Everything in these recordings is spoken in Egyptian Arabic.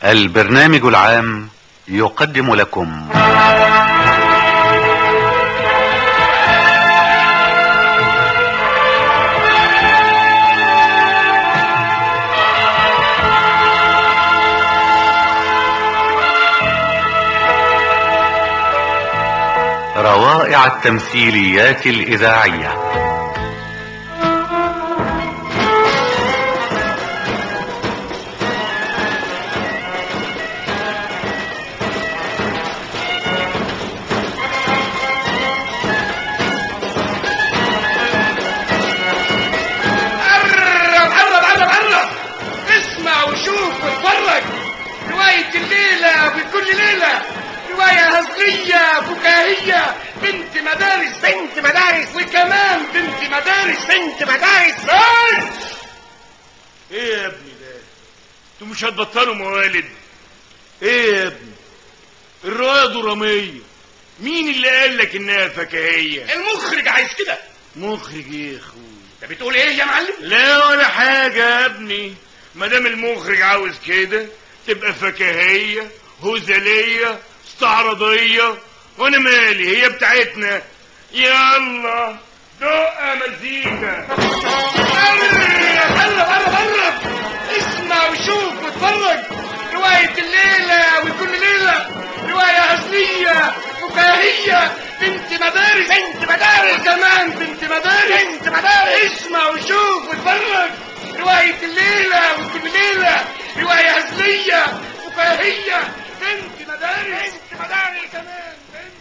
البرنامج العام يقدم لكم روائع التمثيليات الإذاعية قرب قرب قرب قرب اسمع وشوف واتفرج رواية الليلة بكل ليلة رواية هزلية فكاهية بنت مدارس بنت مدارس وكمان بنت مدارس بنت مدارس بس ايه يا ابني ده انتوا مش هتبطلوا موالد ايه يا ابني الرواية درامية مين اللي قال لك انها فكاهية المخرج عايز كده مخرج ايه يا اخوي انت بتقول ايه يا معلم لا ولا حاجة يا ابني ما دام المخرج عاوز كده تبقى فكاهية هزلية استعراضية وانا مالي هي بتاعتنا يلا دق مزيكا قرب قرب قرب اسمع وشوف واتفرج رواية الليلة وكل ليلة رواية هزلية فكاهية بنت مدارس بنت مدارس كمان بنت مدارس بنت مدارس اسمع وشوف واتفرج رواية الليلة وكل ليلة رواية هزلية فكاهية بنت مدارس بنت مدارس كمان بنت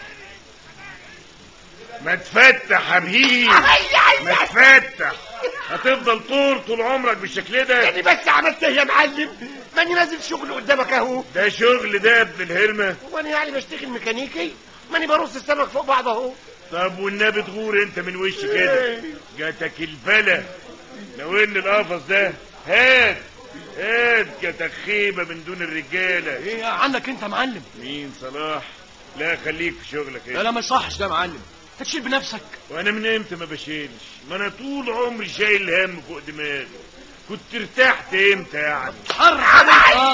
ما تفتح يا بهيم ما تفتح هتفضل طول طول عمرك بالشكل ده يعني بس عملت ايه يا معلم ماني نازل شغل قدامك اهو ده شغل ده يا ابن الهرمة وانا يعني بشتغل ميكانيكي ماني برص السمك فوق بعض اهو طب والنبي تغور انت من وش كده جاتك البلا لو ان القفص ده هات هات جاتك خيبة من دون الرجالة ايه عنك انت يا معلم مين صلاح لا خليك في شغلك لا لا ايه ما يصحش ده يا معلم تشيل بنفسك وانا من امتى ما بشيلش ما انا طول عمري شايل هم فوق دماغي كنت ارتحت امتى يعني حرب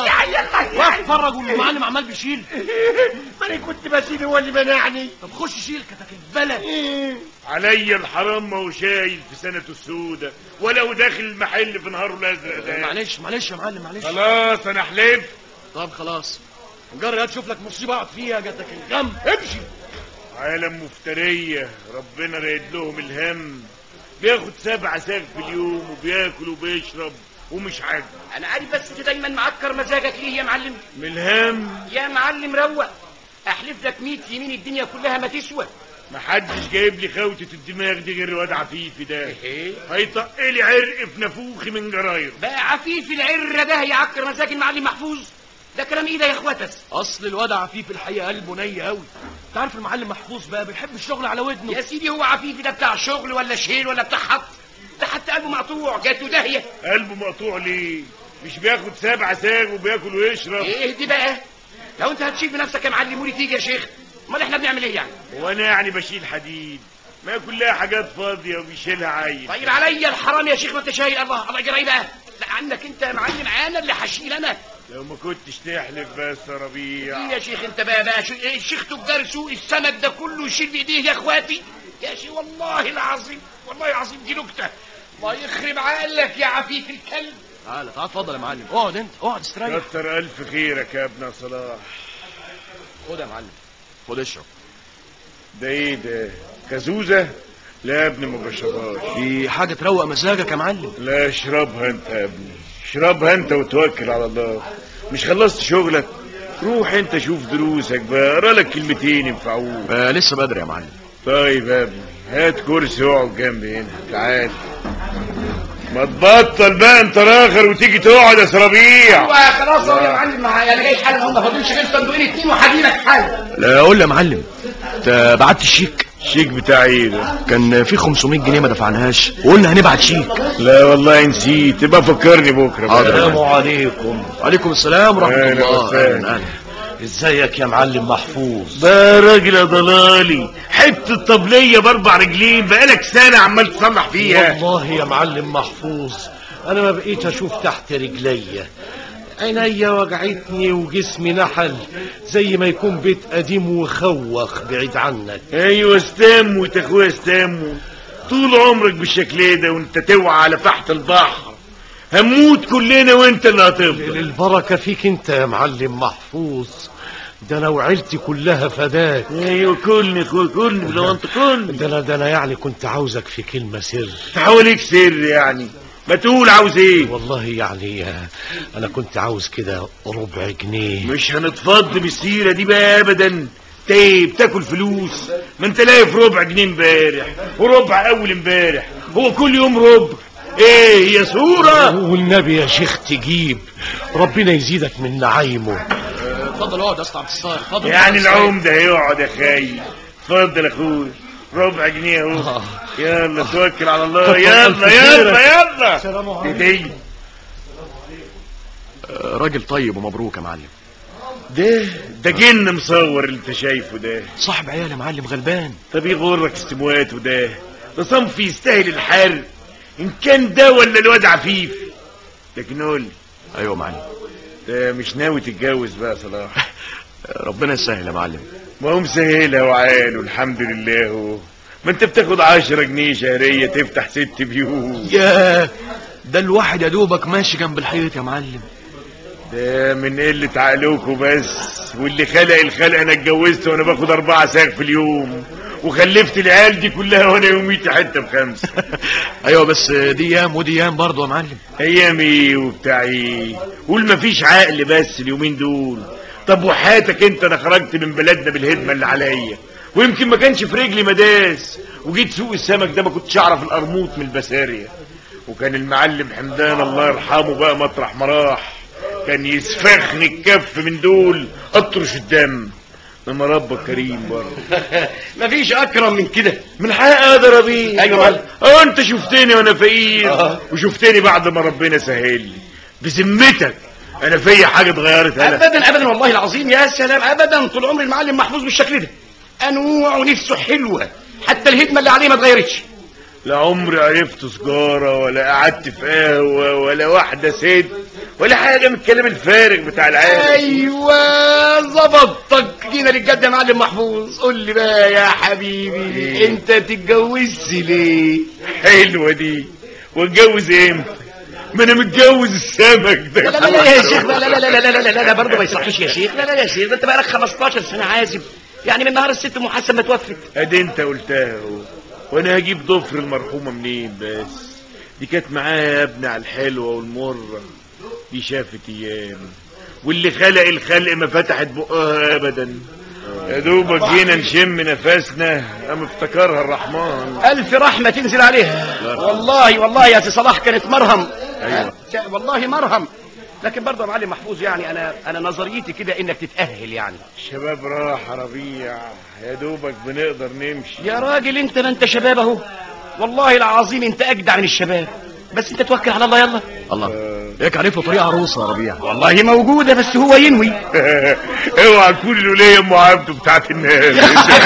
واتفرج والمعلم عمال بيشيل ماني كنت بسيب هو اللي منعني طب خش شيل كتك البلد عليا الحرام ما هو شايل في سنته السودة ولو داخل المحل في نهاره الازرق ده معلش معلش يا معلم معلش خلاص انا حلفت طب خلاص جري يا تشوف لك مصيبه اقعد فيها جاتك الجنب امشي عالم مفترية ربنا رايد لهم الهم بياخد سبع ساغ في اليوم وبياكل وبيشرب ومش عاجبه انا عارف بس انت دايما معكر مزاجك ليه يا معلم من الهم يا معلم روق احلف لك 100 يمين الدنيا كلها ما تسوى محدش جايب لي خوتة الدماغ دي غير الواد عفيفي ده ايه هيطق لي عرق في نافوخي من جرايره بقى عفيف العرة ده يعكر مزاج المعلم محفوظ ده كلام ايه ده يا اخواتس اصل الواد عفيف الحقيقه قلبه ني قوي انت عارف المعلم محفوظ بقى بيحب الشغل على ودنه يا سيدي هو عفيفي ده بتاع شغل ولا شيل ولا بتاع حط ده حتى قلبه مقطوع جاته داهيه قلبه مقطوع ليه مش بياخد سبع ساغ وبياكل ويشرب ايه دي بقى لو انت هتشيل بنفسك يا معلم ولي تيجي يا شيخ امال احنا بنعمل ايه يعني وانا يعني بشيل حديد ما كلها حاجات فاضية وبيشيلها عيل طيب عليا الحرام يا شيخ ما انت شايل الله الله يجري بقى لا عنك انت يا معلم انا اللي هشيل انا لو ما كنتش تحلف بس يا ربيع ايه يا شيخ انت بقى بقى شو- إيه الشيخ تجار سوق السمك ده كله يشيل بايديه يا اخواتي يا شيخ والله العظيم والله العظيم دي نكته الله يخرب عقلك يا عفيف الكلب تعالى تعالى اتفضل يا معلم اقعد انت اقعد استريح كتر الف خيرك يا ابن صلاح خد يا معلم خد اشرب ده ايه ده كزوزة لا يا ابني ما بشربهاش دي حاجه تروق مزاجك يا معلم لا اشربها انت يا ابني اشربها انت وتوكل على الله مش خلصت شغلك روح انت شوف دروسك بقى اقرا لك كلمتين ينفعوك آه لسه بدري يا معلم طيب يا ابني هات كرسي واقعد جنبي هنا تعال ما تبطل بقى انت راخر وتيجي تقعد يا سرابيع خلاص اهو يا معلم معايا انا جاي حالا هم ما فاضلش غير صندوقين اتنين وحبيبك حالا لا قول لي يا معلم انت بعت الشيك الشيك بتاع ايه ده كان في 500 جنيه ما دفعناهاش وقلنا هنبعت شيك لا والله نسيت يبقى فكرني بكره بقى. حاضر. السلام عليكم وعليكم السلام ورحمه أهلا الله وسهلا. اهلا اهلا ازيك يا معلم محفوظ ده راجل يا ضلالي حته طبليه باربع رجلين بقالك سنه عمال تصلح فيها والله يا معلم محفوظ انا ما بقيت اشوف تحت رجليا عينيا وجعتني وجسمي نحل زي ما يكون بيت قديم وخوخ بعيد عنك ايوه استموت يا اخويا استموت طول عمرك بالشكل ده وانت توعى على فحت البحر هنموت كلنا وانت اللي هتفضل البركة فيك انت يا معلم محفوظ ده انا وعيلتي كلها فداك ايوه كلني يا اخويا كلني لو انت كلني ده انا ده انا يعني كنت عاوزك في كلمة سر حواليك سر يعني ما تقول عاوز ايه والله يعني آه، انا كنت عاوز كده ربع جنيه مش هنتفض بالسيره دي بقى ابدا طيب تاكل فلوس ما انت لاقي في ربع جنيه امبارح وربع اول امبارح هو كل يوم ربع ايه هي صوره والنبي يا شيخ تجيب ربنا يزيدك من نعيمه اتفضل اقعد يا اسطى عبد الستار اتفضل يعني اقعد. العمده هيقعد يا خي اتفضل يا اخويا ربع جنيه اهو آه. يلا توكل على الله كتر يلا ألف يلا سلام يلا عليكم. دي آه، راجل طيب ومبروك يا معلم ده ده جن مصور اللي انت شايفه ده صاحب عيال يا معلم غلبان طب يغرك استمواته ده ده صنف يستاهل الحرق ان كان ده ولا الواد عفيف لكن قول لي، ايوه يا معلم ده مش ناوي تتجوز بقى يا صلاح ربنا يسهل يا معلم ما هو مسهلها وعال والحمد لله هو ما انت بتاخد عشرة جنيه شهرية تفتح ست بيوت ياه ده الواحد يا دوبك ماشي جنب الحيط يا معلم ده من قلة عقلكوا بس واللي خلق الخلق انا اتجوزت وانا باخد اربعة ساغ في اليوم وخلفت العيال دي كلها وانا يوميتي حتة بخمسة ايوه بس دي ايام ودي ايام برضه يا معلم ايام ايه وبتاع ايه قول مفيش عقل بس اليومين دول طب وحياتك انت انا خرجت من بلدنا بالهدمه اللي عليا ويمكن ما كانش في رجلي مداس وجيت سوق السمك ده ما كنتش اعرف القرموط من البسارية وكان المعلم حمدان الله يرحمه بقى مطرح ما راح كان يسفخني الكف من دول اطرش الدم انما ربك كريم برضه مفيش اكرم من كده من حق اقدر ابيه أيوة معلم. اه انت شفتني وانا فقير آه. وشفتني بعد ما ربنا سهل لي بذمتك انا فيا حاجه اتغيرت هلا ابدا ابدا والله العظيم يا سلام ابدا طول عمري المعلم محفوظ بالشكل ده انوع ونفسه حلوه حتى الهدمه اللي عليه ما اتغيرتش لا عمري عرفت سجاره ولا قعدت في قهوه ولا واحده ست ولا حاجه من الكلام الفارغ بتاع العالم ايوه ظبطتك جينا للجد يا معلم محفوظ قول لي بقى يا حبيبي إيه؟ انت تتجوزش ليه حلوه دي واتجوز امتى ما انا متجوز السمك ده لا لا لا يا شيخ لا لا لا لا لا لا لا لا برضه ما يصحش يا شيخ لا لا يا شيخ ده انت بقالك 15 سنه عازب يعني من نهار الست ام حسن ما توفت ادي انت قلتها اهو وانا هجيب ضفر المرحومه منين بس دي كانت معايا يا ابني على الحلوه والمره دي شافت ايام واللي خلق الخلق ما فتحت بقها ابدا يا دوبك جينا نشم نفسنا قام افتكرها الرحمن الف رحمه تنزل عليها والله والله يا سي صلاح كانت مرهم أيوة. أه، والله مرهم لكن برضه يا معلم محفوظ يعني انا انا نظريتي كده انك تتاهل يعني الشباب راح ربيع يا دوبك بنقدر نمشي يا راجل انت ما انت شباب اهو والله العظيم انت اجدع من الشباب بس انت توكل على الله يلا الله هيك عرف له طريقه عروسه يا ربيع والله موجوده بس هو ينوي اوعى تكون الوليه ام عبده بتاعت الناس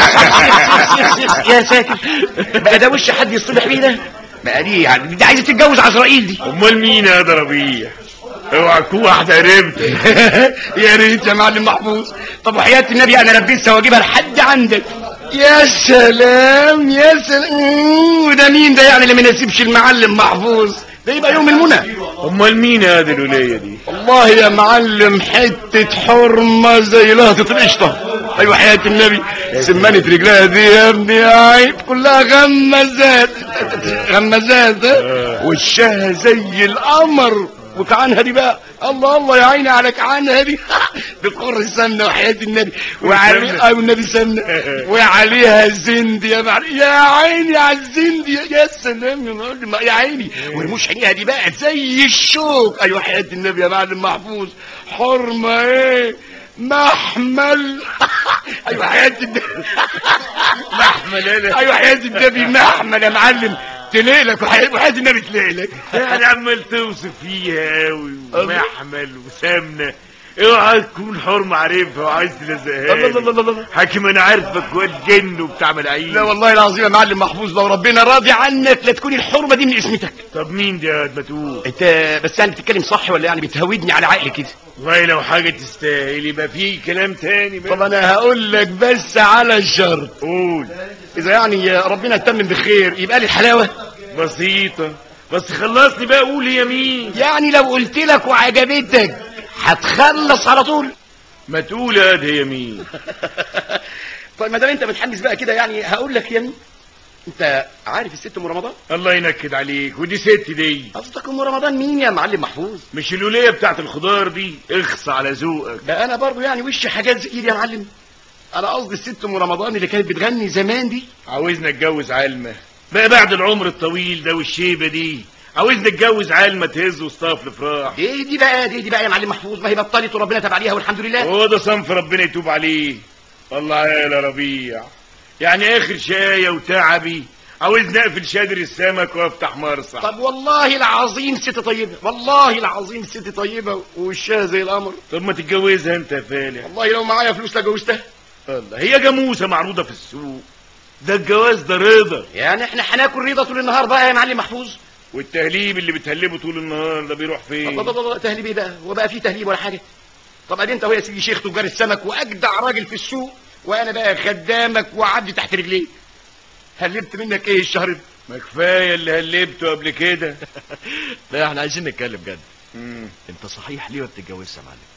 يا ساتر بقى ده وش حد يصطلح بيه ده بقى دي يعني دي عايزه تتجوز عزرائيل دي امال مين يا ده ربيع اوعى تكون واحده قريبتي يا ريت يا معلم محفوظ طب وحياة النبي انا لبسها واجيبها لحد عندك يا سلام يا سلام وده مين ده يعني اللي ما يناسبش المعلم محفوظ ده يبقى يوم المنى امال مين يا دي الوليه دي والله يا معلم حتة حرمة زي لهطة القشطة ايوه حياة النبي سمانة رجلها دي يا ابني يا عيب كلها غمزات غمزات ها؟ وشها زي القمر وكعنها دي بقى الله الله يا عيني على كعنها دي بتقر السمنة وحياة النبي وعلي والسمنة. ايوه النبي سمنة وعليها زند يا معلم يا عيني على الزند يا, يا سلام يا معلم يا عيني ورموش عينيها دي بقى زي الشوك ايوه حياة النبي يا معلم محفوظ حرمة ايه محمل ايوه حياة النبي محمل انا ايوه حياة النبي محمل يا معلم تليلك وحياة وحياة النبي تليلك يعني عمال توصف فيها قوي ومحمل وسمنه اوعى تكون حرم عارفها وعايز تلزقها الله الله الله الله. حاكم انا عارفك واد جن وبتاع ملاعين لا والله العظيم يا معلم محفوظ لو ربنا راضي عنك لا تكون الحرمه دي من اسمتك طب مين ده يا واد ما تقول انت بس يعني بتتكلم صح ولا يعني بتهودني على عقلي كده والله لو حاجه تستاهل يبقى في كلام تاني بقى. طب انا هقول لك بس على شرط قول اذا يعني ربنا يتمم بخير يبقى لي الحلاوه بسيطه بس خلصني بقى قول هي مين يعني لو قلت لك وعجبتك هتخلص على طول ما تقول يا واد هي مين طيب ما دام انت متحمس بقى كده يعني هقول لك يا مين انت عارف الست ام رمضان الله ينكد عليك ودي ست دي قصدك ام رمضان مين يا معلم محفوظ مش الولية بتاعت الخضار دي اخص على ذوقك ده انا برضو يعني وشي حاجات زي دي يا معلم انا قصدي الست ام رمضان اللي كانت بتغني زمان دي عاوزنا اتجوز علمة بقى بعد العمر الطويل ده والشيبة دي عاوزنا اتجوز علمة تهز وسطها في الافراح دي دي بقى دي دي بقى يا معلم محفوظ ما هي بطلت وربنا تاب عليها والحمد لله هو ده صنف ربنا يتوب عليه والله يا ربيع يعني اخر شاية وتعبي عاوزني اقفل شادر السمك وافتح مرصع طب والله العظيم ست طيبه والله العظيم ست طيبه ووشها زي القمر طب ما تتجوزها انت يا فالح والله لو معايا فلوس لجوزتها الله هي جاموسة معروضة في السوق ده الجواز ده رضا يعني احنا هناكل رضا طول النهار بقى يا معلم محفوظ والتهليب اللي بتهلبه طول النهار ده بيروح فين الله الله الله تهليب ايه بقى هو بقى في تهليب ولا حاجه طب ادي انت هو يا سيدي شيخ تجار السمك واجدع راجل في السوق وانا بقى خدامك وعبدي تحت رجليك هلبت منك ايه الشهر ده ما كفايه اللي هلبته قبل كده لا احنا عايزين نتكلم جد مم. انت صحيح ليه ما بتتجوزش يا معلم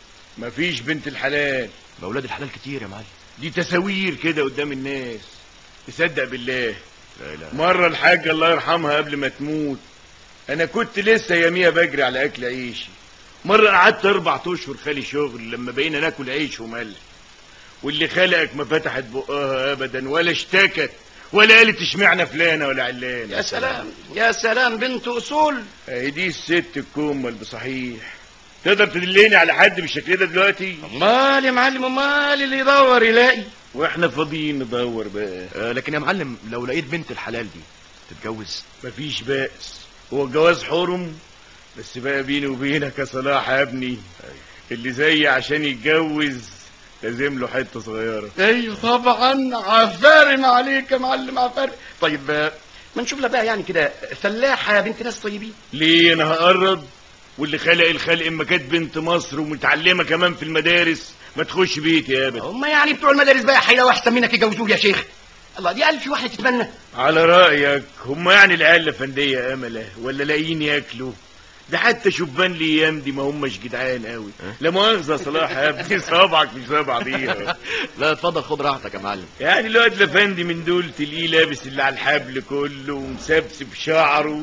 مفيش بنت الحلال ما اولاد الحلال كتير يا معلم دي تساوير كده قدام الناس تصدق بالله لا اله مرة الحاجة الله يرحمها قبل ما تموت أنا كنت لسه ياميها بجري على أكل عيشي مرة قعدت أربع أشهر خالي شغل لما بقينا ناكل عيش وملح واللي خلقك ما فتحت بقها أبدا ولا اشتكت ولا قالت اشمعنى فلانة ولا علانة يا سلام يا سلام بنت اصول اهي دي الست الكمل بصحيح تقدر تدلني على حد بالشكل ده دلوقتي امال يا معلم امال اللي يدور يلاقي واحنا فاضيين ندور بقى آه لكن يا معلم لو لقيت بنت الحلال دي تتجوز مفيش بأس هو الجواز حرم بس بقى بيني وبينك يا صلاح يا ابني اللي زيي عشان يتجوز لازم له حته صغيره ايوه طبعا عفارم عليك يا معلم عفارم طيب آه، ما نشوف لها بقى يعني كده فلاحه بنت ناس طيبين ليه انا هقرب واللي خلق الخلق اما كانت بنت مصر ومتعلمه كمان في المدارس ما تخش بيتي يا ابدا هم يعني بتوع المدارس بقى حيلة احسن منك يجوزوه يا شيخ الله دي ألف واحد تتمنى على رايك هم يعني العيال فنديه امله ولا لاقيين ياكلوا ده حتى شبان الايام دي ما همش جدعان قوي لا مؤاخذه يا صلاح يا ابني صابعك مش صابع بيها لا اتفضل خد راحتك يا معلم يعني الواد الافندي من دول تلاقيه لابس اللي على الحبل كله ومسبسب شعره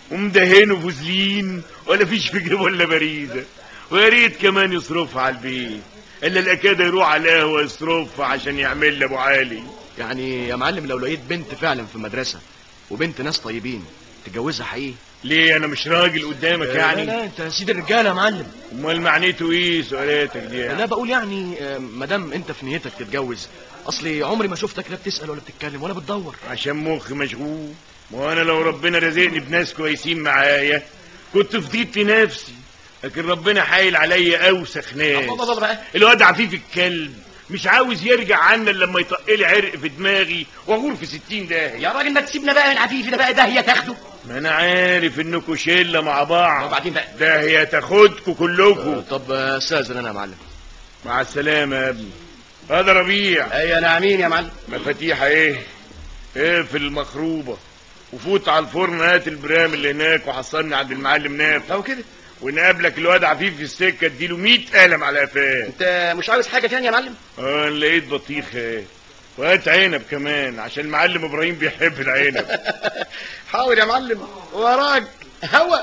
ومدهنه فوزلين ولا فيش في جيبه ولا باريزه ويا ريت كمان يصرفها على البيت الا الاكاد يروح على القهوه يصرفها عشان يعمل لابو علي يعني يا معلم لو لقيت بنت فعلا في مدرسة وبنت ناس طيبين تتجوزها حقيقي ليه انا مش راجل قدامك لا يعني لا انت سيد الرجاله يا معلم امال معنيته ايه سؤالاتك دي يعني؟ لا بقول يعني آه، ما دام انت في نيتك تتجوز اصلي عمري ما شفتك لا بتسال ولا بتتكلم ولا بتدور عشان مخي مشغول ما هو انا لو ربنا رزقني بناس كويسين معايا كنت فضيت لنفسي لكن ربنا حايل عليا اوسخ ناس الله الله بقى الواد عفيف الكلب مش عاوز يرجع عنا إلا لما يطقلي عرق في دماغي واغور في ستين داهية يا راجل ما تسيبنا بقى من عفيفي ده بقى داهية تاخده ما انا عارف انكوا شله مع بعض وبعدين بقى داهية تاخدكوا كلكوا آه، طب آه، استاذن انا يا معلم مع السلامة يا ابني هذا ربيع ايوه نعمين يا معلم مفاتيح ايه ايه في المخروبة وفوت على الفرن هات البرام اللي هناك وحصلني عند المعلم ناف لو كده ونقابلك الواد عفيف في السكة اديله 100 قلم على قفاه انت مش عاوز حاجة تانية يا معلم اه أنا لقيت بطيخ ايه وهات عنب كمان عشان المعلم ابراهيم بيحب العنب حاول يا معلم وراك هوا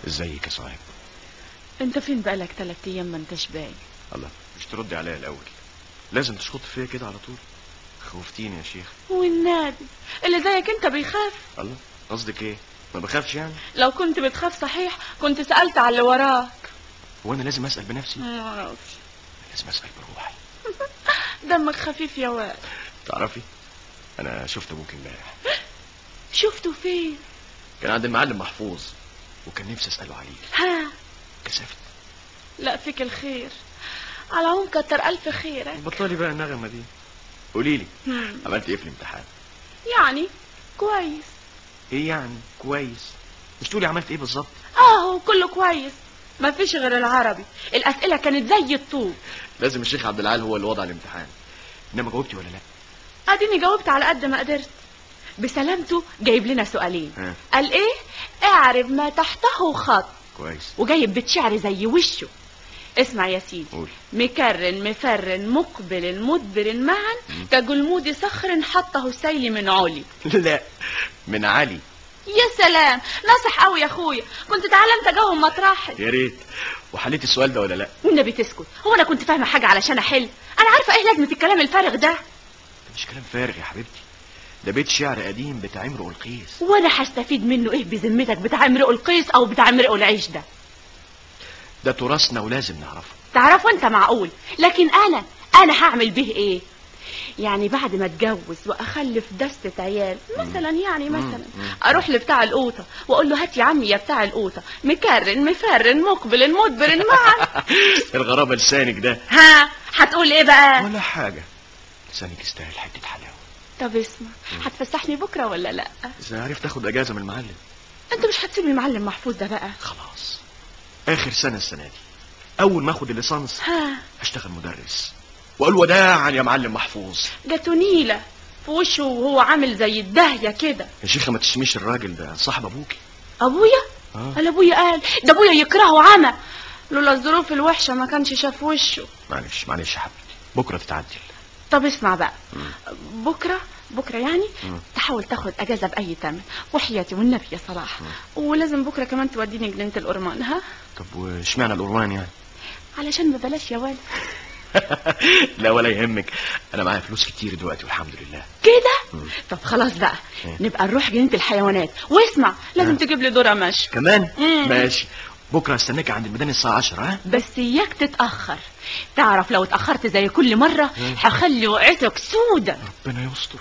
ازيك يا صاحب انت فين بقالك تلات ايام ما انتش باين الله مش تردي عليا الاول لازم تشخط فيا كده على طول خوفتيني يا شيخ والنبي اللي زيك انت بيخاف الله قصدك ايه ما بخافش يعني لو كنت بتخاف صحيح كنت سألت على اللي وراك هو انا لازم اسال بنفسي ما اعرفش لازم اسال بروحي دمك خفيف يا واد تعرفي انا شفت ابوك امبارح شفته فين كان عند المعلم محفوظ وكان نفسي اساله عليك ها كسفت لا فيك الخير على العموم كتر الف خيرك بطلي بقى النغمه دي قولي لي هم. عملت ايه في الامتحان يعني كويس ايه يعني كويس مش تقولي عملت ايه بالظبط اهو كله كويس ما فيش غير العربي الاسئله كانت زي الطوب لازم الشيخ عبد العال هو اللي وضع الامتحان انما جاوبتي ولا لا اديني جاوبت على قد ما قدرت بسلامته جايب لنا سؤالين ها. قال ايه اعرب ما تحته خط كويس وجايب بيت شعر زي وشه اسمع يا سيدي قول مكرن مفرن مقبل مدبر معا كجلمود صخر حطه السيل من علي لا من علي يا سلام نصح قوي يا اخويا كنت تعالى انت جاوب مطرحي يا ريت وحليت السؤال ده ولا لا والنبي تسكت هو انا كنت فاهمه حاجه علشان احل انا عارفه ايه لازمه الكلام الفارغ ده ده مش كلام فارغ يا حبيبتي ده بيت شعر قديم بتاع امرؤ القيس وانا هستفيد منه ايه بذمتك بتاع امرؤ القيس او بتاع امرؤ العيش ده ده تراثنا ولازم نعرفه تعرفه انت معقول لكن انا انا هعمل به ايه يعني بعد ما اتجوز واخلف دستة عيال مثلا يعني مثلا اروح لبتاع القوطه واقول له هات يا عمي يا بتاع القوطه مكرن مفرن مقبل مدبر معا الغرابه لسانك ده ها هتقول ايه بقى ولا حاجه لسانك يستاهل حته حلاوه طب اسمع هتفسحني بكره ولا لا اذا عرفت اخد اجازه من المعلم انت مش هتسيب المعلم محفوظ ده بقى خلاص اخر سنه السنه دي اول ما اخد الليسانس ها هشتغل مدرس واقول وداعا يا معلم محفوظ جاته نيله في وشه وهو عامل زي الدهيه كده يا شيخه ما تشتميش الراجل ده صاحب ابوكي ابويا آه. قال ابويا قال ده ابويا يكرهه عمى لولا الظروف الوحشه ما كانش شاف وشه معلش معلش يا حبيبتي بكره تتعدل طب اسمع بقى بكره بكره يعني مم. تحاول تاخد اجازه باي تمن وحياتي والنبي يا صلاح ولازم بكره كمان توديني جنينه الأرمان ها طب واشمعنى القرمان يعني علشان ببلاش يا ولد لا ولا يهمك انا معايا فلوس كتير دلوقتي والحمد لله كده طب خلاص بقى إيه. نبقى نروح جنينه الحيوانات واسمع لازم تجيب لي ذره مشي كمان مم. ماشي بكره استناك عند الميدان الساعه 10 ها بس اياك تتاخر تعرف لو اتاخرت زي كل مره هخلي وقعتك سودة ربنا يستر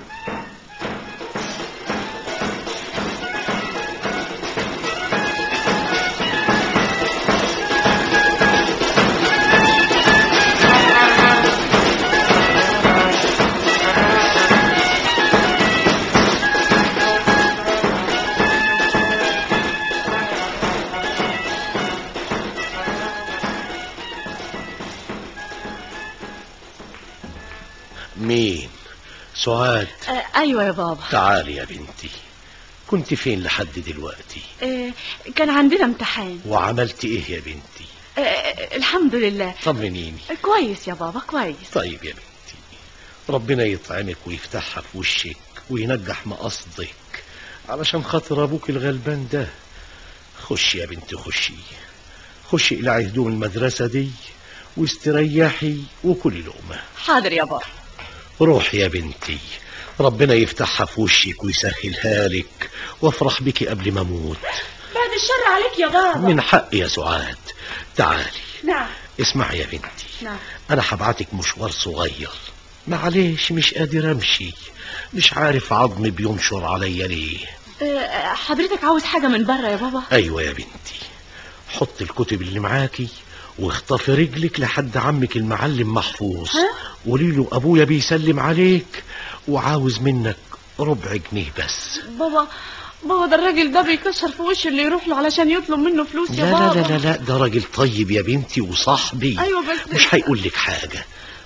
مين سعاد آه ايوه يا بابا تعالي يا بنتي كنت فين لحد دلوقتي آه كان عندنا امتحان وعملت ايه يا بنتي آه آه، الحمد لله طمنيني آه، كويس يا بابا كويس طيب يا بنتي ربنا يطعمك ويفتحها في وشك وينجح مقصدك علشان خاطر ابوك الغلبان ده خشي يا بنتي خشي خشي الى هدوم المدرسة دي واستريحي وكلي لقمة حاضر يا بابا روحي يا بنتي ربنا يفتحها في وشك ويسهلها لك وافرح بك قبل ما اموت بعد الشر عليك يا بابا من حق يا سعاد تعالي نعم اسمعي يا بنتي نعم انا هبعتك مشوار صغير معلش مش قادر امشي مش عارف عظمي بينشر عليا ليه آه، حضرتك عاوز حاجة من بره يا بابا ايوه يا بنتي حط الكتب اللي معاكي واخطفي رجلك لحد عمك المعلم محفوظ ها؟ قولي له ابويا بيسلم عليك وعاوز منك ربع جنيه بس بابا بابا ده الراجل ده بيكسر في وش اللي يروح له علشان يطلب منه فلوس لا يا لا بابا لا لا لا ده راجل طيب يا بنتي وصاحبي ايوه بس مش هيقول لك حاجة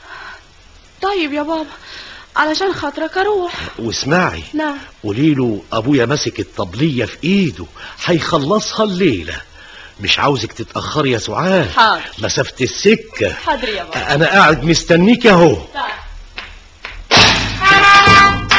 طيب يا بابا علشان خاطرك اروح واسمعي نعم قولي له ابويا ماسك الطبلية في ايده هيخلصها الليلة مش عاوزك تتأخري يا سعاد حاضر. مسافة السكة حاضر يا بابا انا قاعد مستنيك اهو طيب.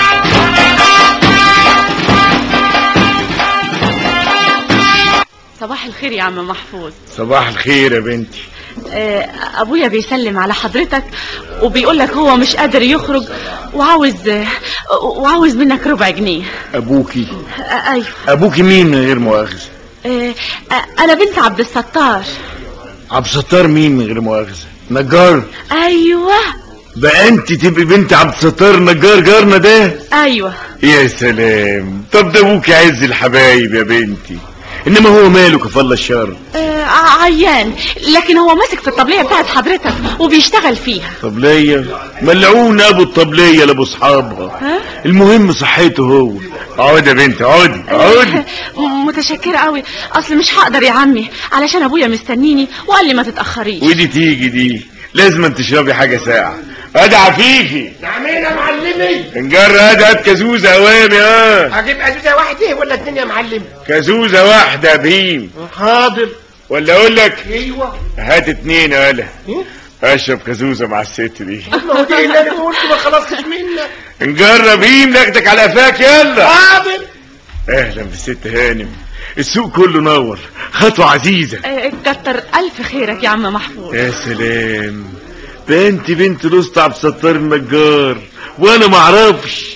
صباح صباح الخير يا عم محفوظ صباح الخير يا بنتي آه، ابويا بيسلم على حضرتك وبيقول لك هو مش قادر يخرج وعاوز آه، وعاوز منك ربع جنيه ابوكي آه، ايوه ابوكي مين من غير مؤاخذه آه، آه، انا بنت عبد الستار عبد الستار مين من غير مؤاخذه نجار ايوه بقى انت تبقي بنت عبد الستار نجار جارنا ده ايوه يا سلام طب ده ابوكي عز الحبايب يا بنتي انما هو ماله كفالة الشر آه، ع- عيان لكن هو ماسك في الطبليه بتاعت حضرتك وبيشتغل فيها طبلية ملعون ابو الطبلية لابو اصحابها ها؟ المهم صحته هو اقعدي يا بنتي اقعدي اقعدي م- متشكرة قوي اصل مش هقدر يا عمي علشان ابويا مستنيني وقال لي ما تتأخريش ودي تيجي دي لازم تشربي حاجة ساعة ادي عفيفي نعمين يا معلمي انجر ادي هات كازوزة اوامي اه اجيب ازازه واحده ولا اتنين يا معلم كازوزة واحدة يا بهيم حاضر ولا اقول لك ايوه هات اتنين يا ولا اشرب كازوزة مع الست دي ما هو دي اللي انا قلت ما خلصتش منك نجرب بهيم ناخدك على قفاك يلا حاضر اهلا بالست هانم السوق كله نور خطوة عزيزة آه، كتر الف خيرك يا عم محفوظ يا سلام ده انت بنت لوسط عبد الستار النجار وانا ما اعرفش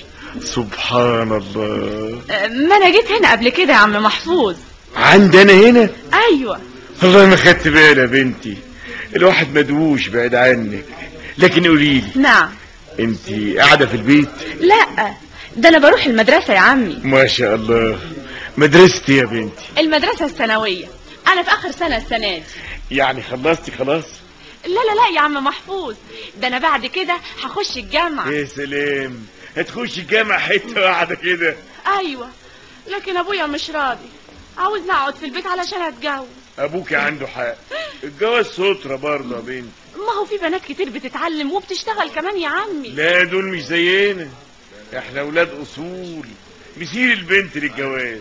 سبحان الله آه، ما انا جيت هنا قبل كده يا عم محفوظ عندنا هنا ايوه والله ما خدت بالي يا بنتي الواحد مدووش بعيد عنك لكن قولي لي نعم انت قاعده في البيت لا ده انا بروح المدرسة يا عمي ما شاء الله مدرستي يا بنتي المدرسة الثانوية انا في اخر سنة السنة دي يعني خلصتي خلاص لا لا لا يا عم محفوظ ده انا بعد كده هخش الجامعة يا سلام هتخشي الجامعة حتة واحدة كده ايوه لكن ابويا مش راضي عاوزني اقعد في البيت علشان اتجوز ابوك عنده حق الجواز سترة برضه يا بنتي ما هو في بنات كتير بتتعلم وبتشتغل كمان يا عمي لا دول مش زينا احنا اولاد اصول نسير البنت للجواز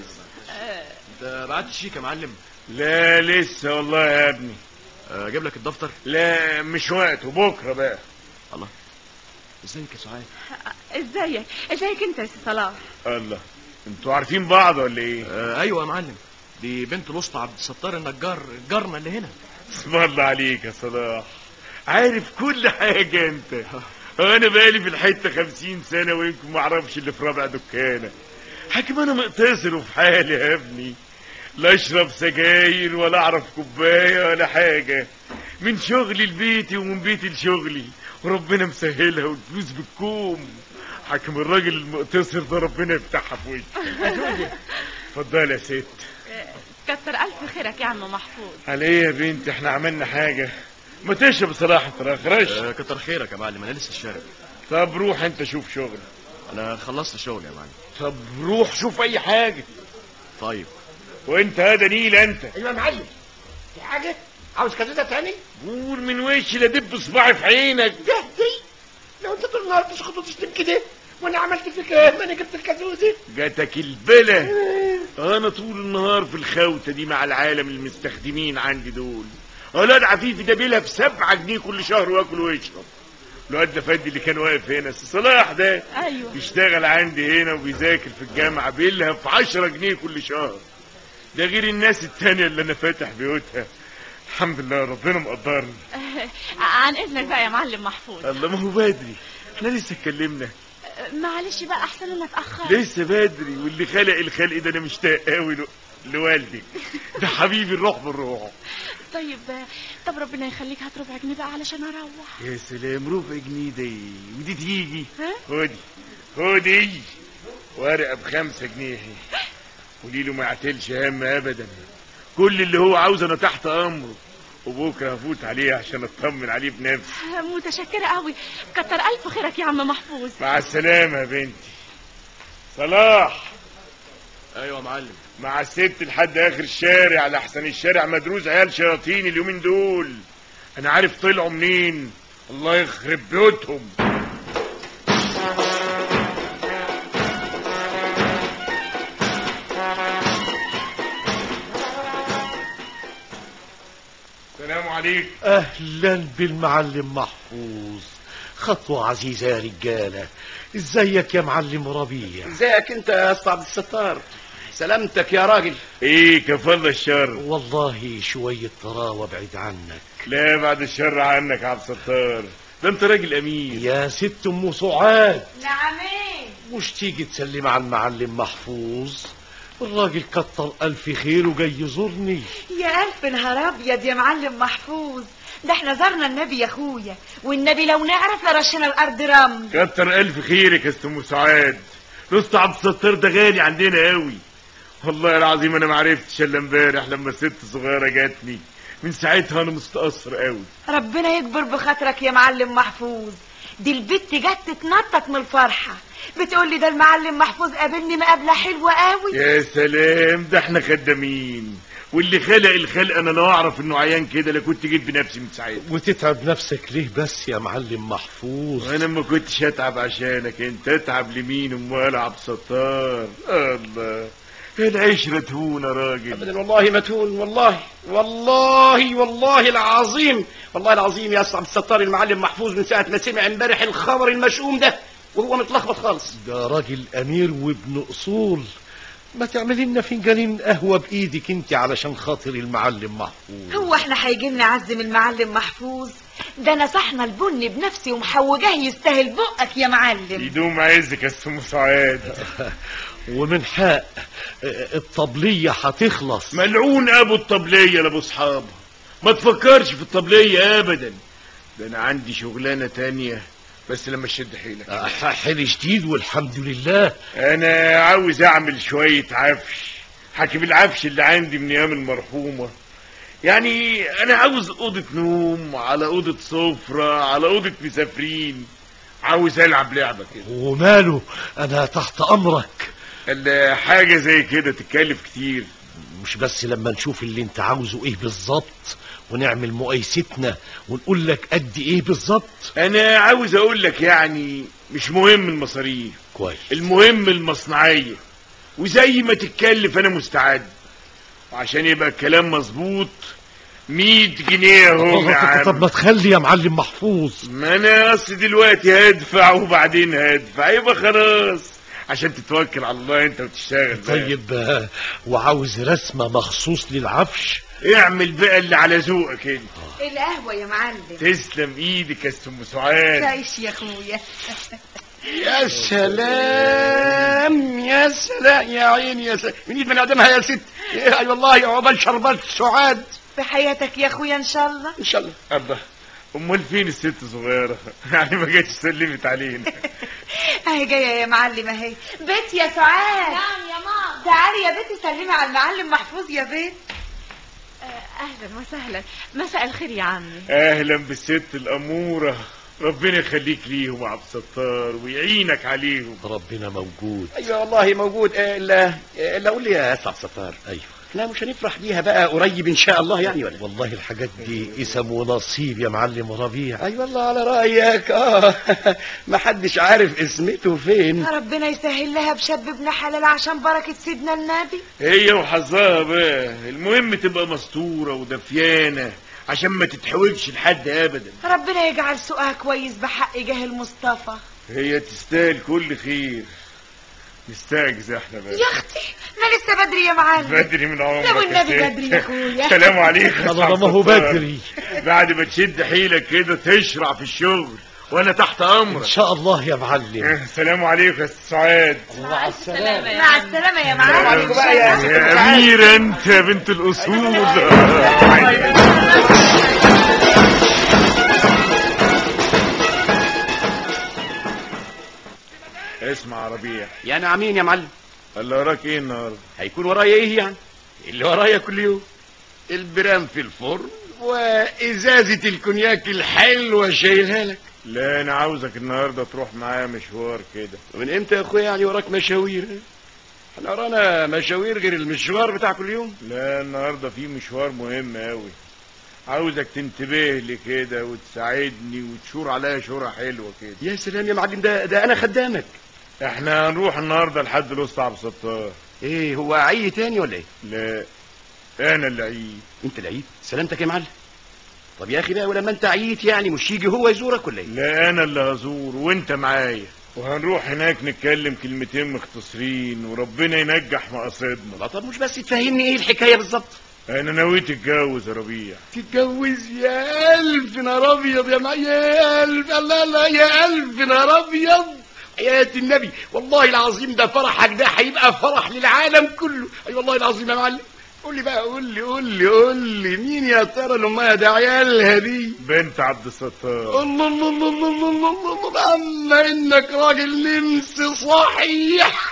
انت بعت شيك يا معلم لا لسه والله يا ابني آه، اجيب لك الدفتر لا مش وقته بكره بقى الله ازيك يا سعاد ازيك ازيك انت يا سي صلاح الله انتوا عارفين بعض ولا ايه آه، ايوه يا معلم دي بنت الاسطى عبد الستار النجار جارنا اللي هنا اسم الله عليك يا صلاح عارف كل حاجة انت انا بقالي في الحتة خمسين سنة ويمكن ما اعرفش اللي في رابع دكانة حكم انا مقتصر وفي حالي يا ابني لا اشرب سجاير ولا اعرف كوباية ولا حاجة من شغلي لبيتي ومن بيتي لشغلي وربنا مسهلها والفلوس بالكوم حكم الراجل المقتصر ده ربنا يفتحها في وشي اتفضل يا ست كتر الف خيرك يا عم محفوظ على ايه يا بنتي احنا عملنا حاجة ما تشرب صراحة تراخرش آه، كتر خيرك يا معلم انا لسه الشارع طب روح انت شوف شغل انا خلصت الشغل يا معلم طب روح شوف اي حاجة طيب وانت هذا نيل انت ايوه يا معلم في حاجه عاوز كازوزه تاني قول من وشي لا دب صباعي في عينك ده دي لو انت طول النهار تشخط وتشتم كده وانا عملت فيك ايه ما انا جبت الكازوزه جاتك البلا انا طول النهار في الخوته دي مع العالم المستخدمين عندي دول اولاد عفيفي ده بيلها في سبعة جنيه كل شهر واكل ويشرب الواد ده فادي اللي كان واقف هنا السي صلاح ده ايوه بيشتغل عندي هنا وبيذاكر في الجامعة بيلها في عشرة جنيه كل شهر ده غير الناس التانية اللي انا فاتح بيوتها الحمد لله ربنا مقدرني عن اذنك بقى يا معلم محفوظ الله ما هو بدري احنا لسه اتكلمنا معلش بقى احسن انا اتاخر لسه بدري واللي خلق الخلق ده انا مشتاق قوي له- لوالدك ده حبيبي الروح بالروح طيب طب ربنا يخليك هات ربع جنيه بقى علشان اروح يا سلام ربع جنيه دي ودي تيجي ها؟ خدي خدي ورقة بخمسة جنيه اهي. قولي له ما يعتلش هم ابدا كل اللي هو عاوزه انا تحت امره وبكره هفوت عليه عشان اطمن عليه بنفسي متشكرة قوي كتر الف خيرك يا عم محفوظ مع السلامة يا بنتي صلاح ايوه يا معلم مع الست لحد اخر الشارع لحسن الشارع مدروس عيال شياطين اليومين دول انا عارف طلعوا منين الله يخرب بيوتهم السلام عليكم اهلا بالمعلم محفوظ خطوة عزيزة يا رجالة ازيك يا معلم ربيع ازيك انت يا اسطى عبد الستار سلامتك يا راجل ايه كفر الشر والله شوية طراوة بعيد عنك لا بعد الشر عنك يا عبد الستار ده انت راجل امين يا ست ام سعاد نعمين مش تيجي تسلم على المعلم محفوظ الراجل كتر ألف خير وجاي يزورني يا ألف نهار أبيض يا معلم محفوظ ده احنا زرنا النبي يا اخويا والنبي لو نعرف لرشنا الارض رمل كتر الف خيرك يا ست ام سعاد نص عبد الستار ده غالي عندنا قوي والله العظيم انا ما عرفتش الا امبارح لما الست صغيره جاتني من ساعتها انا مستأثر قوي ربنا يكبر بخاطرك يا معلم محفوظ دي البت جت تتنطط من الفرحة بتقول لي ده المعلم محفوظ قابلني مقابلة حلوة قوي يا سلام ده احنا خدامين واللي خلق الخلق انا لو اعرف انه عيان كده لكنت جيت بنفسي من ساعتها وتتعب نفسك ليه بس يا معلم محفوظ وانا ما كنتش اتعب عشانك انت اتعب لمين امال عبد الستار الله العشرة تهون يا راجل ابدا والله ما تهون والله والله والله العظيم والله العظيم يا أستاذ عبد الستار المعلم محفوظ من ساعة ما سمع امبارح الخبر المشؤوم ده وهو متلخبط خالص ده راجل أمير وابن أصول ما تعمل لنا فنجانين قهوة بإيدك انت علشان خاطر المعلم محفوظ هو احنا هيجي لنا عزم المعلم محفوظ ده انا صحنا البن بنفسي ومحوجاه يستاهل بقك يا معلم يدوم عزك يا ست سعاد ومن حق الطبلية هتخلص ملعون ابو الطبلية لابو اصحابها ما تفكرش في الطبلية ابدا ده انا عندي شغلانة تانية بس لما شد حيلك حيل جديد والحمد لله انا عاوز اعمل شوية عفش حاكم العفش اللي عندي من ايام المرحومة يعني انا عاوز اوضة نوم على اوضة سفرة على اوضة مسافرين عاوز العب لعبة كده وماله انا تحت امرك ال- حاجة زي كده تتكلف كتير مش بس لما نشوف اللي انت عاوزه ايه بالظبط ونعمل مقايستنا ونقول لك قد ايه بالظبط انا عاوز اقول لك يعني مش مهم المصاريف كويس المهم المصنعية وزي ما تتكلف انا مستعد وعشان يبقى الكلام مظبوط مية جنيه اهو يا طب عم ما تخلي يا معلم محفوظ ما انا اصل دلوقتي هدفع وبعدين هدفع يبقى خلاص عشان تتوكل على الله انت وتشتغل بقى. طيب آه، وعاوز رسمة مخصوص للعفش اعمل بقى اللي على ذوقك انت القهوة يا معلم تسلم ايدك يا ست ام سعاد تعيش يا اخويا يا سلام يا سلام يا عيني يا سلام من ايد من ادمها يا ست اي والله يا عقبال شربات سعاد في حياتك يا اخويا ان شاء الله ان شاء الله الله امال فين الست صغيرة يعني ما جاتش سلمت علينا اهي جايه يا معلم اهي بيت يا سعاد نعم يا ماما تعالي يا بنتي سلمي على المعلم محفوظ يا بنت اهلا وسهلا مساء الخير يا عمي اهلا بالست الامورة ربنا يخليك ليهم يا عبد الستار ويعينك عليهم ربنا موجود ايوه والله موجود آه، الا آه، الا قول لي يا استاذ ستار ايوه احنا مش هنفرح بيها بقى قريب ان شاء الله يعني ولا والله الحاجات دي اسم ونصيب يا معلم ربيع اي والله على رايك اه ما حدش عارف اسمته فين ربنا يسهل لها بشاب ابن حلال عشان بركة سيدنا النبي هي وحظها بقى المهم تبقى مستورة ودفيانة عشان ما تتحوجش لحد ابدا ربنا يجعل سوقها كويس بحق جاه المصطفى هي تستاهل كل خير نستعجز احنا بقى يا اختي ما لسه بدري يا معلم بدري من عمرك لا والنبي يا ست. بدري يا اخويا سلام عليكم يا الله ما هو ستار. بدري بعد ما تشد حيلك كده تشرع في الشغل وانا تحت امرك ان شاء الله يا معلم سلام عليكم يا ست سعاد مع السلامة مع السلامة يا معلم عليكم بقى يا ست يا سعاد. أميرة أنت يا بنت الأصول اسمع يا ربيع يا نعمين يا معلم اللي وراك ايه النهارده هيكون ورايا ايه يعني اللي ورايا كل يوم البرام في الفرن وازازة الكونياك الحلوة شايلها لك لا انا عاوزك النهارده تروح معايا مشوار كده ومن امتى يا اخويا يعني وراك مشاوير احنا ورانا مشاوير غير المشوار بتاع كل يوم لا النهارده في مشوار مهم قوي عاوزك تنتبه لي كده وتساعدني وتشور عليا شورة حلوة كده يا سلام يا معلم ده ده انا خدامك احنا هنروح النهارده لحد الوسط عبد الستار ايه هو عي تاني ولا ايه لا انا اللي عيد انت العيد سلامتك يا معلم طب يا اخي بقى ولما انت عييت يعني مش يجي هو يزورك ولا ايه لا انا اللي هزور وانت معايا وهنروح هناك نتكلم كلمتين مختصرين وربنا ينجح مقاصدنا لا طب مش بس تفهمني ايه الحكايه بالظبط انا نويت اتجوز يا ربيع تتجوز يا ألف نار أبيض يا معي يا ألف الله الله يا ألف نار أبيض حياة النبي والله العظيم ده فرحك ده هيبقى فرح للعالم كله أي والله العظيم يا معلم قول لي بقى قول لي قول لي قول لي مين يا ترى اللي امها ده عيالها دي بنت عبد الستار الله الله الله الله الله الله الله الله اما انك راجل نمس صحيح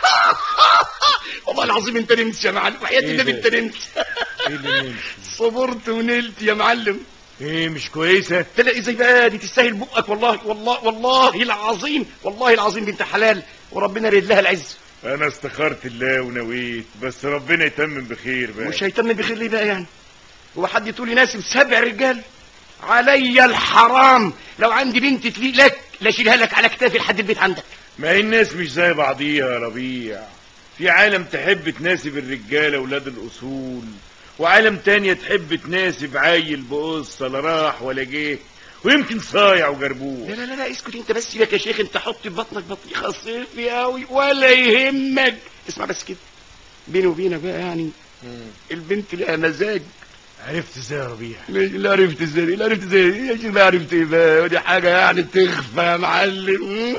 والله العظيم انت نمس يا معلم وحياة إيه النبي ده؟ انت نمس ايه اللي نمشي صبرت ونلت يا معلم ايه مش كويسه تلاقي زي بقى دي تستاهل بقك والله والله والله العظيم والله العظيم بنت حلال وربنا يريد لها العز انا استخرت الله ونويت بس ربنا يتمم بخير بقى مش هيتم بخير ليه بقى يعني هو حد تقول يناسب سبع رجال علي الحرام لو عندي بنت تليق لك لاشيلها لك على كتافي لحد البيت عندك ما هي الناس مش زي بعضيها يا ربيع في عالم تحب تناسب الرجاله ولاد الاصول وعالم تانية تحب تناسب عيل بقصة لا راح ولا جه ويمكن صايع وجربوه لا لا لا, لا اسكت انت بس لك يا شيخ انت حط في بطنك بطيخه صيفي قوي ولا يهمك اسمع بس كده بيني وبينك بقى يعني البنت لها مزاج عرفت ازاي يا ربيع لا عرفت ازاي لا عرفت ازاي يا شيخ لا عرفت ايه بقى ودي حاجه يعني تخفى يا معلم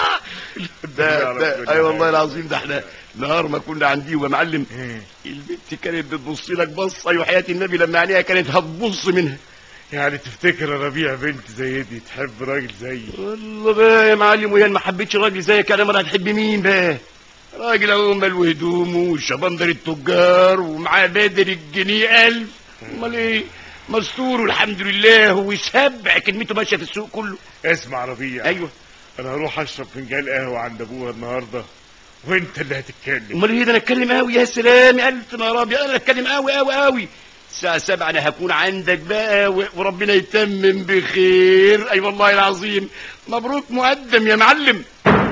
ده ده اي والله العظيم ده احنا نهار ما كنا عندي يا معلم البنت كانت بتبص لك بصه ايوه حياه النبي لما عينيها كانت هتبص منها يعني تفتكر يا ربيع بنت زي دي تحب راجل زيي والله بقى يا معلم وهي ما حبيتش راجل زيك يعني امال هتحب مين بقى راجل اهو مال هدومه وشبندر التجار ومعاه بدر الجنيه ألف امال ايه مستور والحمد لله وسبع كلمته ماشيه في السوق كله اسمع يا ربيع ايوه انا هروح اشرب فنجان قهوه عند ابوها النهارده وانت اللي هتتكلم امال ايه ده انا اتكلم قوي يا سلام يا الف نار ابيض انا اتكلم قوي قوي قوي الساعة سبعة أنا هكون عندك بقى و- وربنا يتمم بخير أي والله العظيم مبروك مقدم يا معلم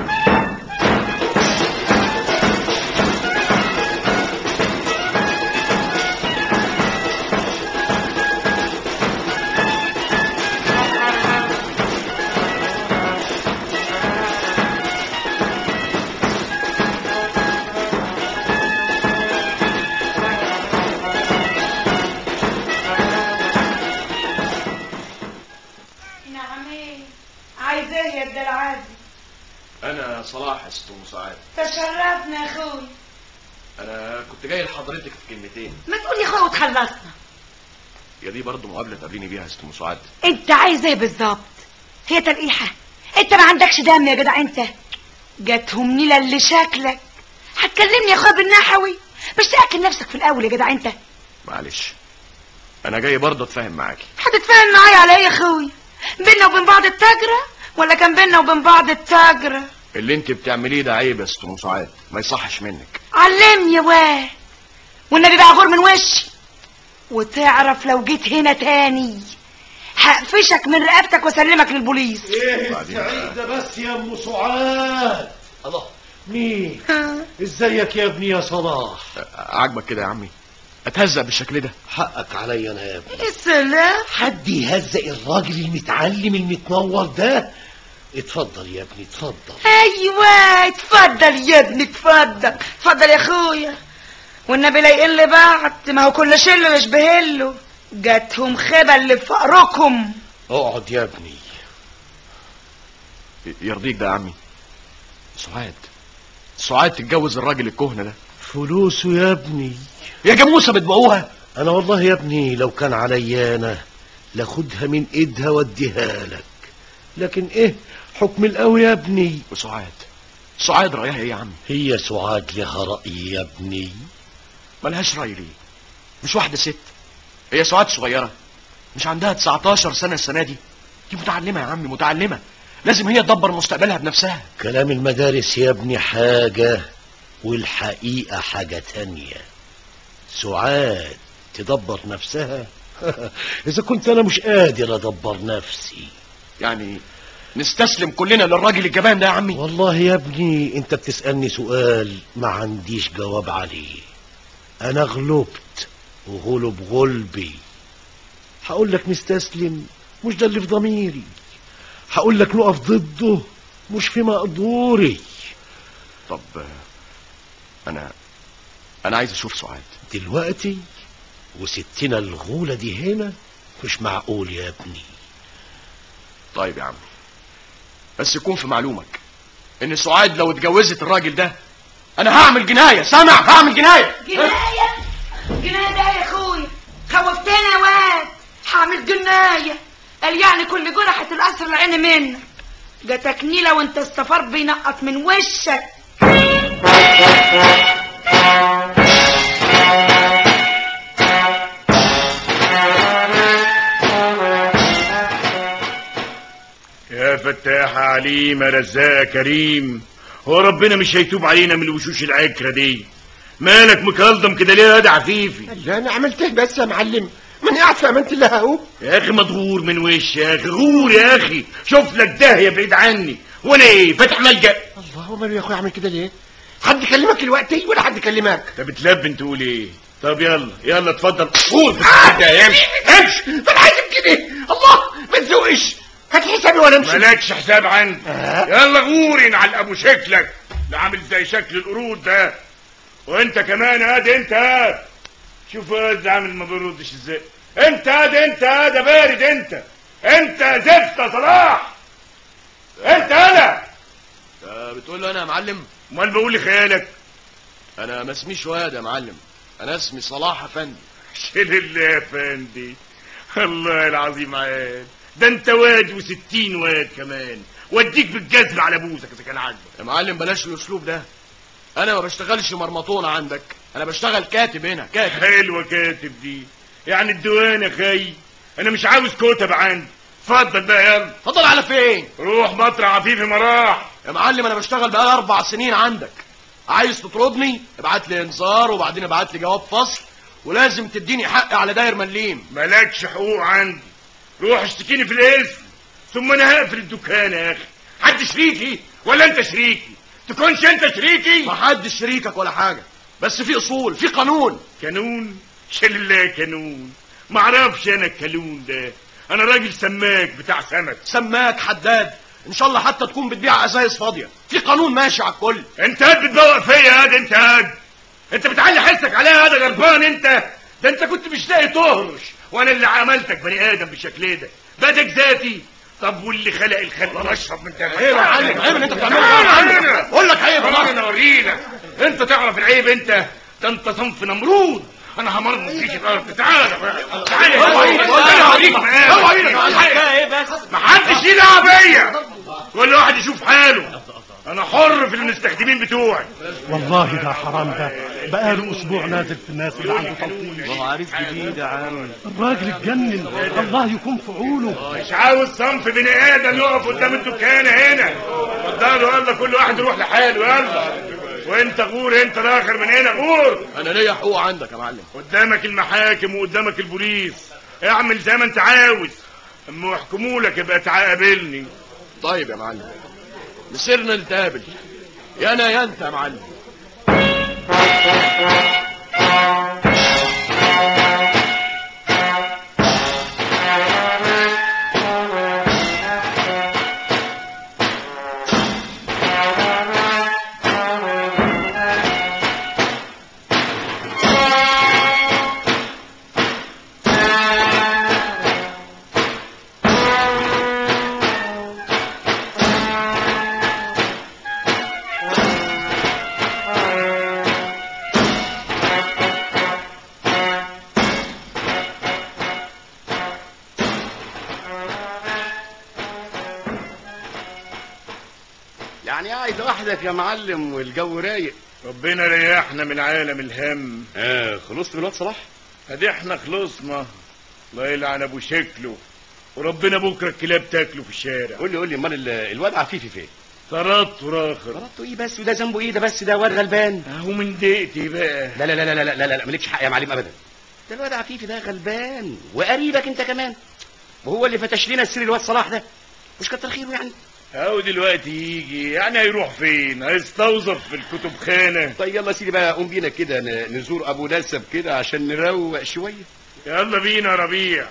نعم ايه عايز ايه يا ابن العادي انا صلاح يا ست ام سعاد تشرفنا يا اخوي انا كنت جاي لحضرتك في كلمتين ما تقول يا اخوي وتخلصنا هي دي برضه مقابله تقابليني بيها يا ست ام سعاد انت عايز ايه بالظبط هي تلقيحة انت ما عندكش دم يا جدع انت جاتهم نيلة اللي شكلك هتكلمني يا اخويا بالنحوي مش تأكل نفسك في الاول يا جدع انت معلش انا جاي برضه اتفاهم معاكي هتتفاهم معايا على ايه يا اخويا بينا وبين بعض التاجرة ولا كان بينا وبين بعض التاجرة اللي انت بتعمليه ده عيب يا ست ام سعاد ما يصحش منك علمني يا واد والنبي بقى غور من وشي وتعرف لو جيت هنا تاني هقفشك من رقبتك واسلمك للبوليس ايه بعدين السعيد ده بس يا ام سعاد الله مين ازيك يا ابني يا صلاح عاجبك كده يا عمي اتهزق بالشكل ده حقك عليا انا يا ابني السلام حد يهزق الراجل المتعلم المتنور ده اتفضل يا ابني اتفضل ايوه اتفضل يا ابني اتفضل اتفضل يا اخويا والنبي لا يقل بعد ما هو كل شله يشبه له جاتهم خبل لفقركم اقعد يا ابني يرضيك ده يا عمي سعاد سعاد تتجوز الراجل الكهنه ده فلوسه يا ابني يا جاموسه بتبيعوها انا والله يا ابني لو كان عليا انا لاخدها من ايدها واديها لك لكن ايه حكم القوي يا ابني وسعاد سعاد رايها ايه يا عمي هي سعاد لها رأي يا ابني ملهاش راي ليه مش واحده ست هي سعاد صغيره مش عندها 19 سنه السنه دي دي متعلمه يا عمي متعلمه لازم هي تدبر مستقبلها بنفسها كلام المدارس يا ابني حاجة والحقيقة حاجة تانية سعاد تدبر نفسها إذا كنت أنا مش قادر أدبر نفسي يعني نستسلم كلنا للراجل الجبان ده يا عمي والله يا ابني أنت بتسألني سؤال ما عنديش جواب عليه أنا غلبت وغلب غلبي هقول لك نستسلم مش ده اللي في ضميري هقول لك نقف ضده مش في مقدوري طب آه، انا انا عايز اشوف سعاد دلوقتي وستنا الغولة دي هنا مش معقول يا ابني طيب يا عم بس يكون في معلومك ان سعاد لو اتجوزت الراجل ده انا هعمل جنايه سامع هعمل جنايه جناية جناية ده يا اخويا خوفتنا يا واد هعمل جناية قال يعني كل جرحة القصر العين منك ده تكنيلة وانت السفار بينقط من وشك يا فتاح عليم يا رزاق كريم هو ربنا مش هيتوب علينا من الوشوش العكرة دي مالك مكلضم كده ليه يا واد عفيفي لا انا عملت ايه بس يا معلم من قاعد في امانه الله اهو يا اخي مضغور من وش يا اخي غور يا اخي شوف لك داهيه بعيد عني وانا ايه فاتح ملجأ الله ماله يا اخويا اعمل كده ليه حد كلمك دلوقتي ولا حد كلمك انت بتلبن تقول ايه طب يلا يلا اتفضل قول ده امشي امشي ما انا عايز كده الله ما تزوقش هات حسابي وانا امشي مالكش حساب عندي آه. يلا غوري على ابو شكلك ده عامل زي شكل القرود ده وانت كمان هاد انت هاد شوف هاد عامل ما بيردش ازاي انت هاد انت هاد يا بارد انت انت زفت يا صلاح انت انا آه، بتقول له انا يا معلم امال بقول لي خيالك انا ما اسميش واد يا معلم انا اسمي صلاح افندي شيل الله يا فندي الله العظيم عاد ده انت واد وستين واد كمان واديك بالجزم على بوزك اذا كان عاجبك يا معلم بلاش الاسلوب ده انا ما بشتغلش مرمطونه عندك انا بشتغل كاتب هنا كاتب حلوة كاتب دي يعني الديوان يا خي انا مش عاوز كتب عندي اتفضل بقى يلا اتفضل على فين روح مطرح عفيفي مراح يا معلم انا بشتغل بقالي اربع سنين عندك عايز تطردني ابعت لي انذار وبعدين ابعت لي جواب فصل ولازم تديني حقي على داير مليم مالكش حقوق عندي روح اشتكيني في الاسم ثم انا هقفل الدكان يا اخي حد شريكي ولا انت شريكي تكونش انت شريكي ما حدش شريكك ولا حاجه بس في اصول في قانون كانون شال الله كانون ما اعرفش انا الكالون ده انا راجل سماك بتاع سمك سماك حداد ان شاء الله حتى تكون بتبيع ازايز فاضيه في قانون ماشي على الكل انت قاعد بتدور فيا هذا انت قاعد انت بتعلي حسك عليا هذا غربان انت ده انت كنت مش لاقي تهرش وانا اللي عملتك بني ادم بالشكل ده بدك ذاتي طب واللي خلق الخلق انا اشرب من ده عيب يا معلم عيب اللي انت بتعمله ده يا معلم اقول لك عيب يا انا معلم اوريلك انت تعرف العيب انت ده انت صنف نمرود انا همرمط فيك الارض تعالى بقى. تعالى اوعى ايدك تعالى اوريك مقامك. اوعى ايدك يا معلم محدش يلعب بيا كل واحد يشوف حاله انا حر في المستخدمين بتوعي والله ده حرام ده بقاله اسبوع نازل في الناس اللي عنده تلطيش هو عريس جديد يا عم الراجل اتجنن الله يكون في عونه مش عاوز صنف بني ادم يقف قدام الدكان هنا اتفضلوا يلا كل واحد يروح لحاله يلا وانت غور انت الاخر من هنا غور انا ليا حقوق عندك يا معلم قدامك المحاكم وقدامك البوليس اعمل زي ما انت عاوز اما يحكموا لك يبقى تعاقبلني طيب يا معلم مسيرنا نتقابل يا انا يا انت يا معلم يعني قاعد وحدك يا معلم والجو رايق ربنا ريحنا من عالم الهم اه خلصت من الواد صلاح ادي احنا خلصنا الله يلعن ابو شكله وربنا بكره الكلاب تاكله في الشارع قول لي قول لي امال ال- الواد عفيفي فين طردت راخر ضربته ايه بس وده ذنبه ايه ده بس ده واد غلبان اهو من دقيقتي بقى لا لا لا لا لا لا لا, لا مالكش حق يا معلم ابدا ده الواد عفيفي ده غلبان وقريبك انت كمان وهو اللي فتش لنا السر الواد صلاح ده مش كتر خيره يعني اهو دلوقتي يجي يعني هيروح فين هيستوظف في الكتب خانه طيب يلا يا سيدي بقى قوم بينا كده ن- نزور ابو نسب كده عشان نروق شويه يلا بينا يا ربيع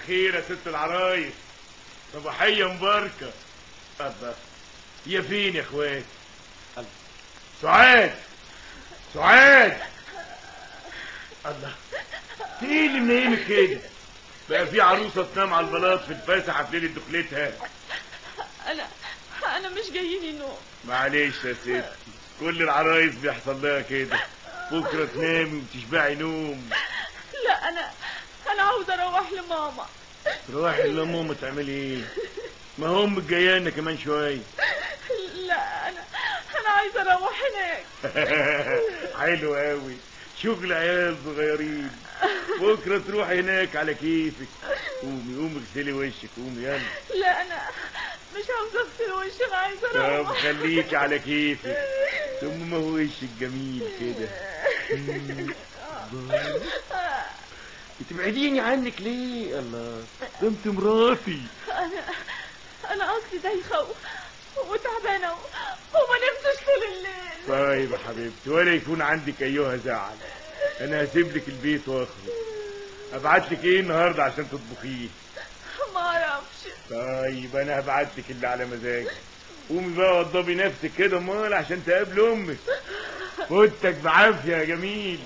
الخير يا ست العرايس صباحية مباركة الله يا فين يا اخوات سعاد سعاد الله في ايه اللي منيمك كده بقى في عروسة تنام على البلاط في الفسحة في ليلة دخلتها انا انا مش جايني نوم معلش يا ست كل العرايس بيحصل لها كده بكرة تنامي وتشبعي نوم لا انا انا عاوزه اروح لماما تروحي لماما تعملي ايه ما هو امك جايانا كمان شوية لا انا انا عايزه اروح هناك حلو قوي شغل عيال صغيرين بكرة تروح هناك على كيفك قومي قومي اغسلي وشك قومي يلا لا انا مش عاوزه اغسل وشي انا عايزه طب اروح خليكي على كيفك ثم ما هو وشك جميل كده بتبعديني عنك ليه الله ده انت مراتي انا انا اصلي دايخه و- وتعبانه و- وما نمتش طول الليل طيب يا حبيبتي ولا يكون عندك ايها زعل انا هسيب لك البيت واخرج ابعت لك ايه النهارده عشان تطبخيه ما اعرفش طيب انا هبعت لك اللي على مزاجك قومي بقى وضبي نفسك كده امال عشان تقابل امك فوتك بعافيه يا جميل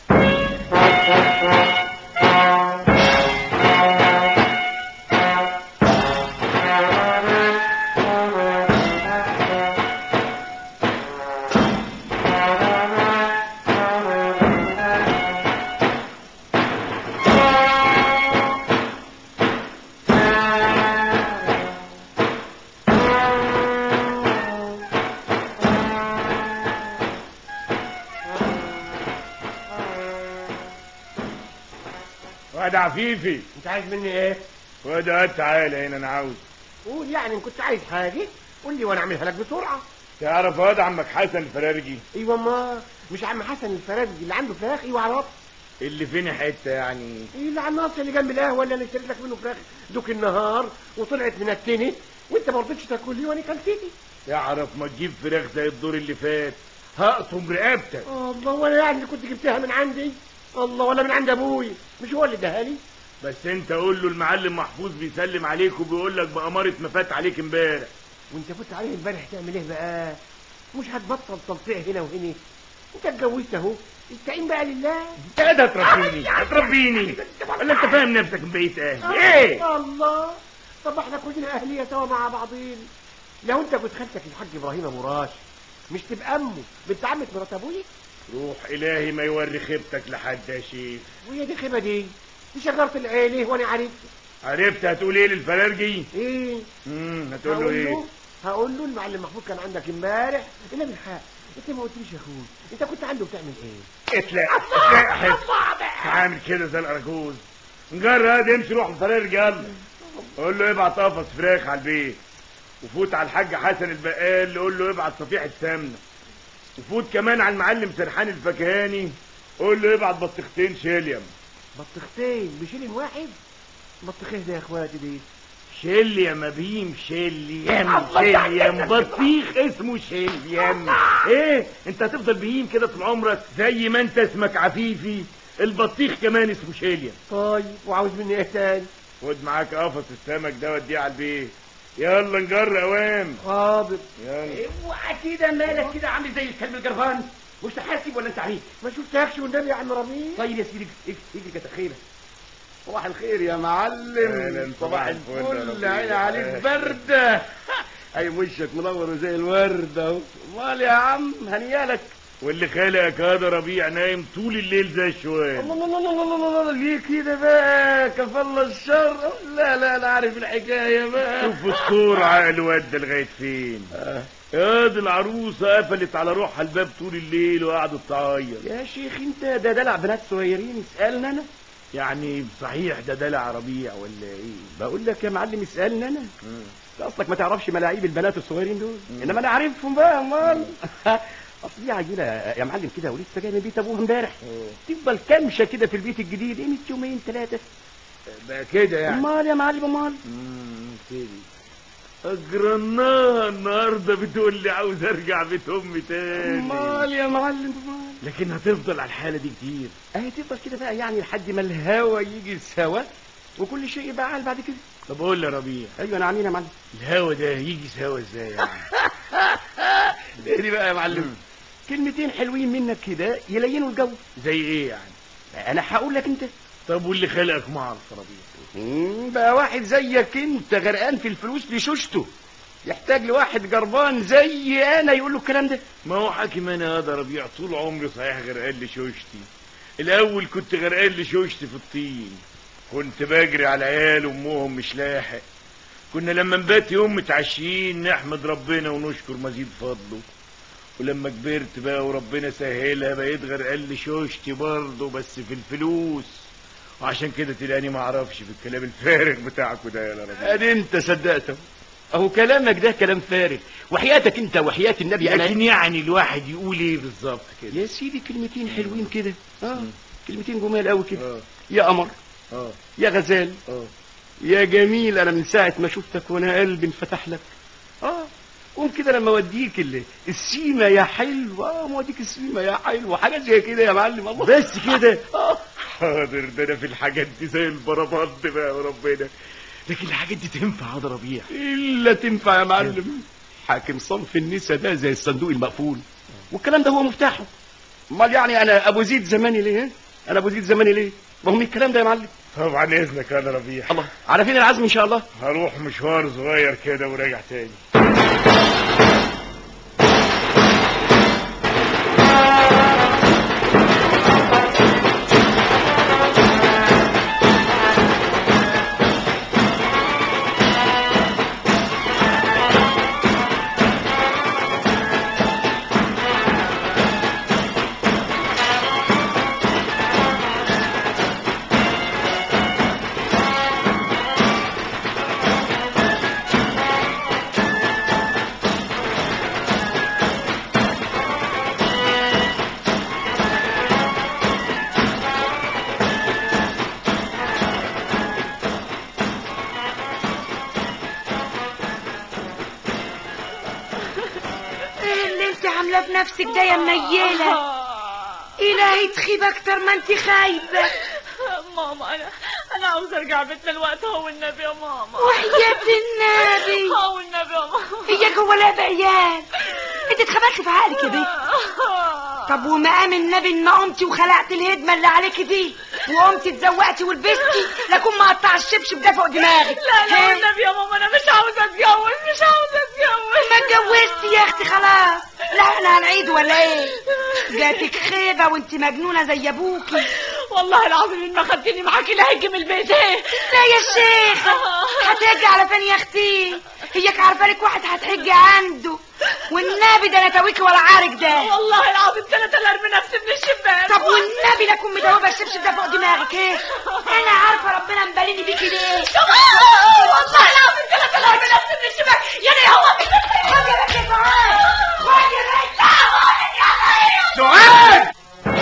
واد عفيفي انت عايز مني ايه واد هات تعالى هنا انا عاوز قول يعني ان كنت عايز حاجه قول لي وانا اعملها لك بسرعه تعرف واد عمك حسن الفرارجي ايوه ما مش عم حسن الفرارجي اللي عنده فراخ ايوه عرفت اللي فين حته يعني ايه اللي على الناصر اللي جنب القهوه اللي انا اشتريت لك منه فراخ دوك النهار وطلعت من التنت وانت ما رضيتش تاكل لي وانا كلتني تعرف ما تجيب فراخ زي الدور اللي فات هقطم رقبتك الله وانا يعني اللي كنت جبتها من عندي الله ولا من عند ابوي مش هو اللي اداها لي بس انت قول له المعلم محفوظ بيسلم عليك وبيقول لك بأمارة ما فات عليك امبارح وانت كنت عليه امبارح تعمل ايه بقى مش هتبطل تلطيع هنا وهنا انت اتجوزت اهو استعين بقى لله انت ده تربيني هتربيني ولا انت فاهم نفسك من بقية اهلي ايه الله طب احنا كلنا اهلية سوا مع بعضين لو انت كنت خالتك الحاج ابراهيم ابو راش مش تبقى امه بنت عمة مرات ابوي روح الهي ما يوري خيبتك لحد يا شيخ وهي دي خيبه دي دي شجره العيله وانا عارف عرفت هتقول ايه للفرارجي ايه امم هتقول له هقول ايه له هقول له المعلم محمود كان عندك امبارح الا بالحق انت ما قلتليش يا اخوي انت كنت عنده بتعمل ايه اتلاقى اتلاقى حس عامل كده زي الاراجوز نجرد امشي روح الفرارجي يلا قول له ابعت قفص فراخ على البيت وفوت على الحاج حسن البقال قول له ابعت صفيحة سمنة وفوت كمان على المعلم سرحان الفكهاني قول له ابعت بطيختين شيليم بطيختين بشيل واحد بطيخين ده يا اخواتي دي شيليم ابيم شيليم الله شيليم بطيخ اسمه شيليم ايه انت هتفضل بهيم كده طول عمرك زي ما انت اسمك عفيفي البطيخ كمان اسمه شيليم طيب وعاوز مني ايه تاني خد معاك قفص السمك ده وديه على البيت يلا نجر اوام حاضر يلا اوعى كده مالك كده عامل زي الكلب الجربان مش تحاسب ولا انت عريف ما شفتكش والنبي يا عم ربيع طيب يا سيدي اجري اجري كده خيرك صباح الخير يا أهلاً، معلم صباح صباح الفل يا الفل ربيع. عين عليك بردة اي وشك منور زي الوردة اهو امال يا عم هنيالك واللي خالقك هذا ربيع نايم طول الليل زي الشوال الله الله الله الله الله الله ليه كده بقى كفى الله الشر لا لا انا عارف الحكاية بقى شوف الصورة عقل ود لغاية فين آه. يا دي العروسة قفلت على روحها الباب طول الليل وقعدت تعيط يا شيخ انت ده دلع بنات صغيرين اسألنا انا يعني صحيح ده دلع ربيع ولا ايه بقول لك يا معلم اسألنا انا انت اصلك ما تعرفش ملاعيب البنات الصغيرين دول انما انا عارفهم بقى امال اصل دي عجيله يا معلم كده ولسه جاي من بيت ابوها امبارح تفضل كمشه كده في البيت الجديد قيمه يومين ثلاثه بقى كده يعني امال يا معلم امال مم، كده اجرناها النهارده بتقول لي عاوز ارجع بيت امي تاني امال يا معلم امال لكن هتفضل على الحالة دي كتير اهي تفضل كده بقى يعني لحد ما الهوا يجي سوا وكل شيء يبقى عال بعد كده طب قول لي يا ربيع ايوه انا عاملين يا معلم الهوا ده يجي سوا ازاي يعني ايه دي بقى يا معلم كلمتين حلوين منك كده يلينوا الجو زي ايه يعني انا هقول لك انت طب واللي خلقك ما اعرف يا ربيع مم، بقى واحد زيك انت غرقان في الفلوس لشوشته يحتاج لواحد جربان زي انا يقول له الكلام ده ما هو حاكم انا هذا ربيع طول عمري صحيح غرقان لشوشتي الاول كنت غرقان لشوشتي في الطين كنت بجري على العيال وامهم مش لاحق كنا لما نبات يوم متعشيين نحمد ربنا ونشكر مزيد فضله ولما كبرت بقى وربنا سهلها بقيت غرقان لشوشتي برضه بس في الفلوس وعشان كده تلاقيني ما اعرفش في الكلام الفارغ بتاعكوا ده يا ربيع ادي انت صدقته اهو كلامك ده كلام فارغ وحياتك انت وحياة النبي انا لكن يعني الواحد يقول ايه بالظبط كده يا سيدي كلمتين حلوين كده اه كلمتين جمال قوي كده اه يا قمر اه يا غزال اه يا جميل انا من ساعة ما شفتك وانا قلبي انفتح لك اه قوم كده لما اوديك ال- السيمة يا حلو اه موديك السيمة يا حلو حاجة زي كده يا معلم الله بس كده اه حاضر ده انا في الحاجات دي زي البربط بقى وربنا لكن الحاجات دي تنفع هذا ربيع الا تنفع يا معلم حاكم صنف النسا ده زي الصندوق المقفول والكلام ده هو مفتاحه امال يعني انا ابو زيد زماني ليه ها؟ انا ابو زيد زماني ليه ما هو من الكلام ده يا معلم طبعا اذنك يا ربيع الله على فين العزم ان شاء الله هروح مشوار صغير كده وراجع تاني ايه اللي انت عاملاه في نفسك ده يا منيله الهي تخيب اكتر ما انت خايبه ماما انا انا عاوز ارجع بيتنا الوقت هو النبي يا ماما وحياة النبي هو النبي يا ماما هي جوه لعب عيال انت اتخبأت في عقلك يا بنت طب ومقام النبي ان قمتي وخلعت الهدمه اللي عليكي دي وقمتي اتزوقتي ولبستي لكون مقطع الشبشب ده فوق دماغك لا لا ها؟ والنبي يا ماما انا مش عاوزه اتجوز مش عاوزه اتجوز ما اتجوزتي يا اختي خلاص لا احنا هنعيد ولا ايه جاتك خيبه وانت مجنونه زي ابوكي والله العظيم ان ما خدتني معاكي لا هجي من البيت ايه لا يا شيخة هتهجي على فين يا اختي هيك عارفه لك واحد هتهجي عنده والنبي ده انا تويكي ولا عارك ده والله العظيم ثلاثة لا ارمي نفسي من الشباك طب والنبي لا اكون مدوبه الشبشب ده فوق دماغك ايه انا عارفه ربنا مباليني بيكي ليه والله العظيم ثلاثة لا ارمي نفسي من الشباك يعني هو خد يا بنت سعاد خد يا بنت سعاد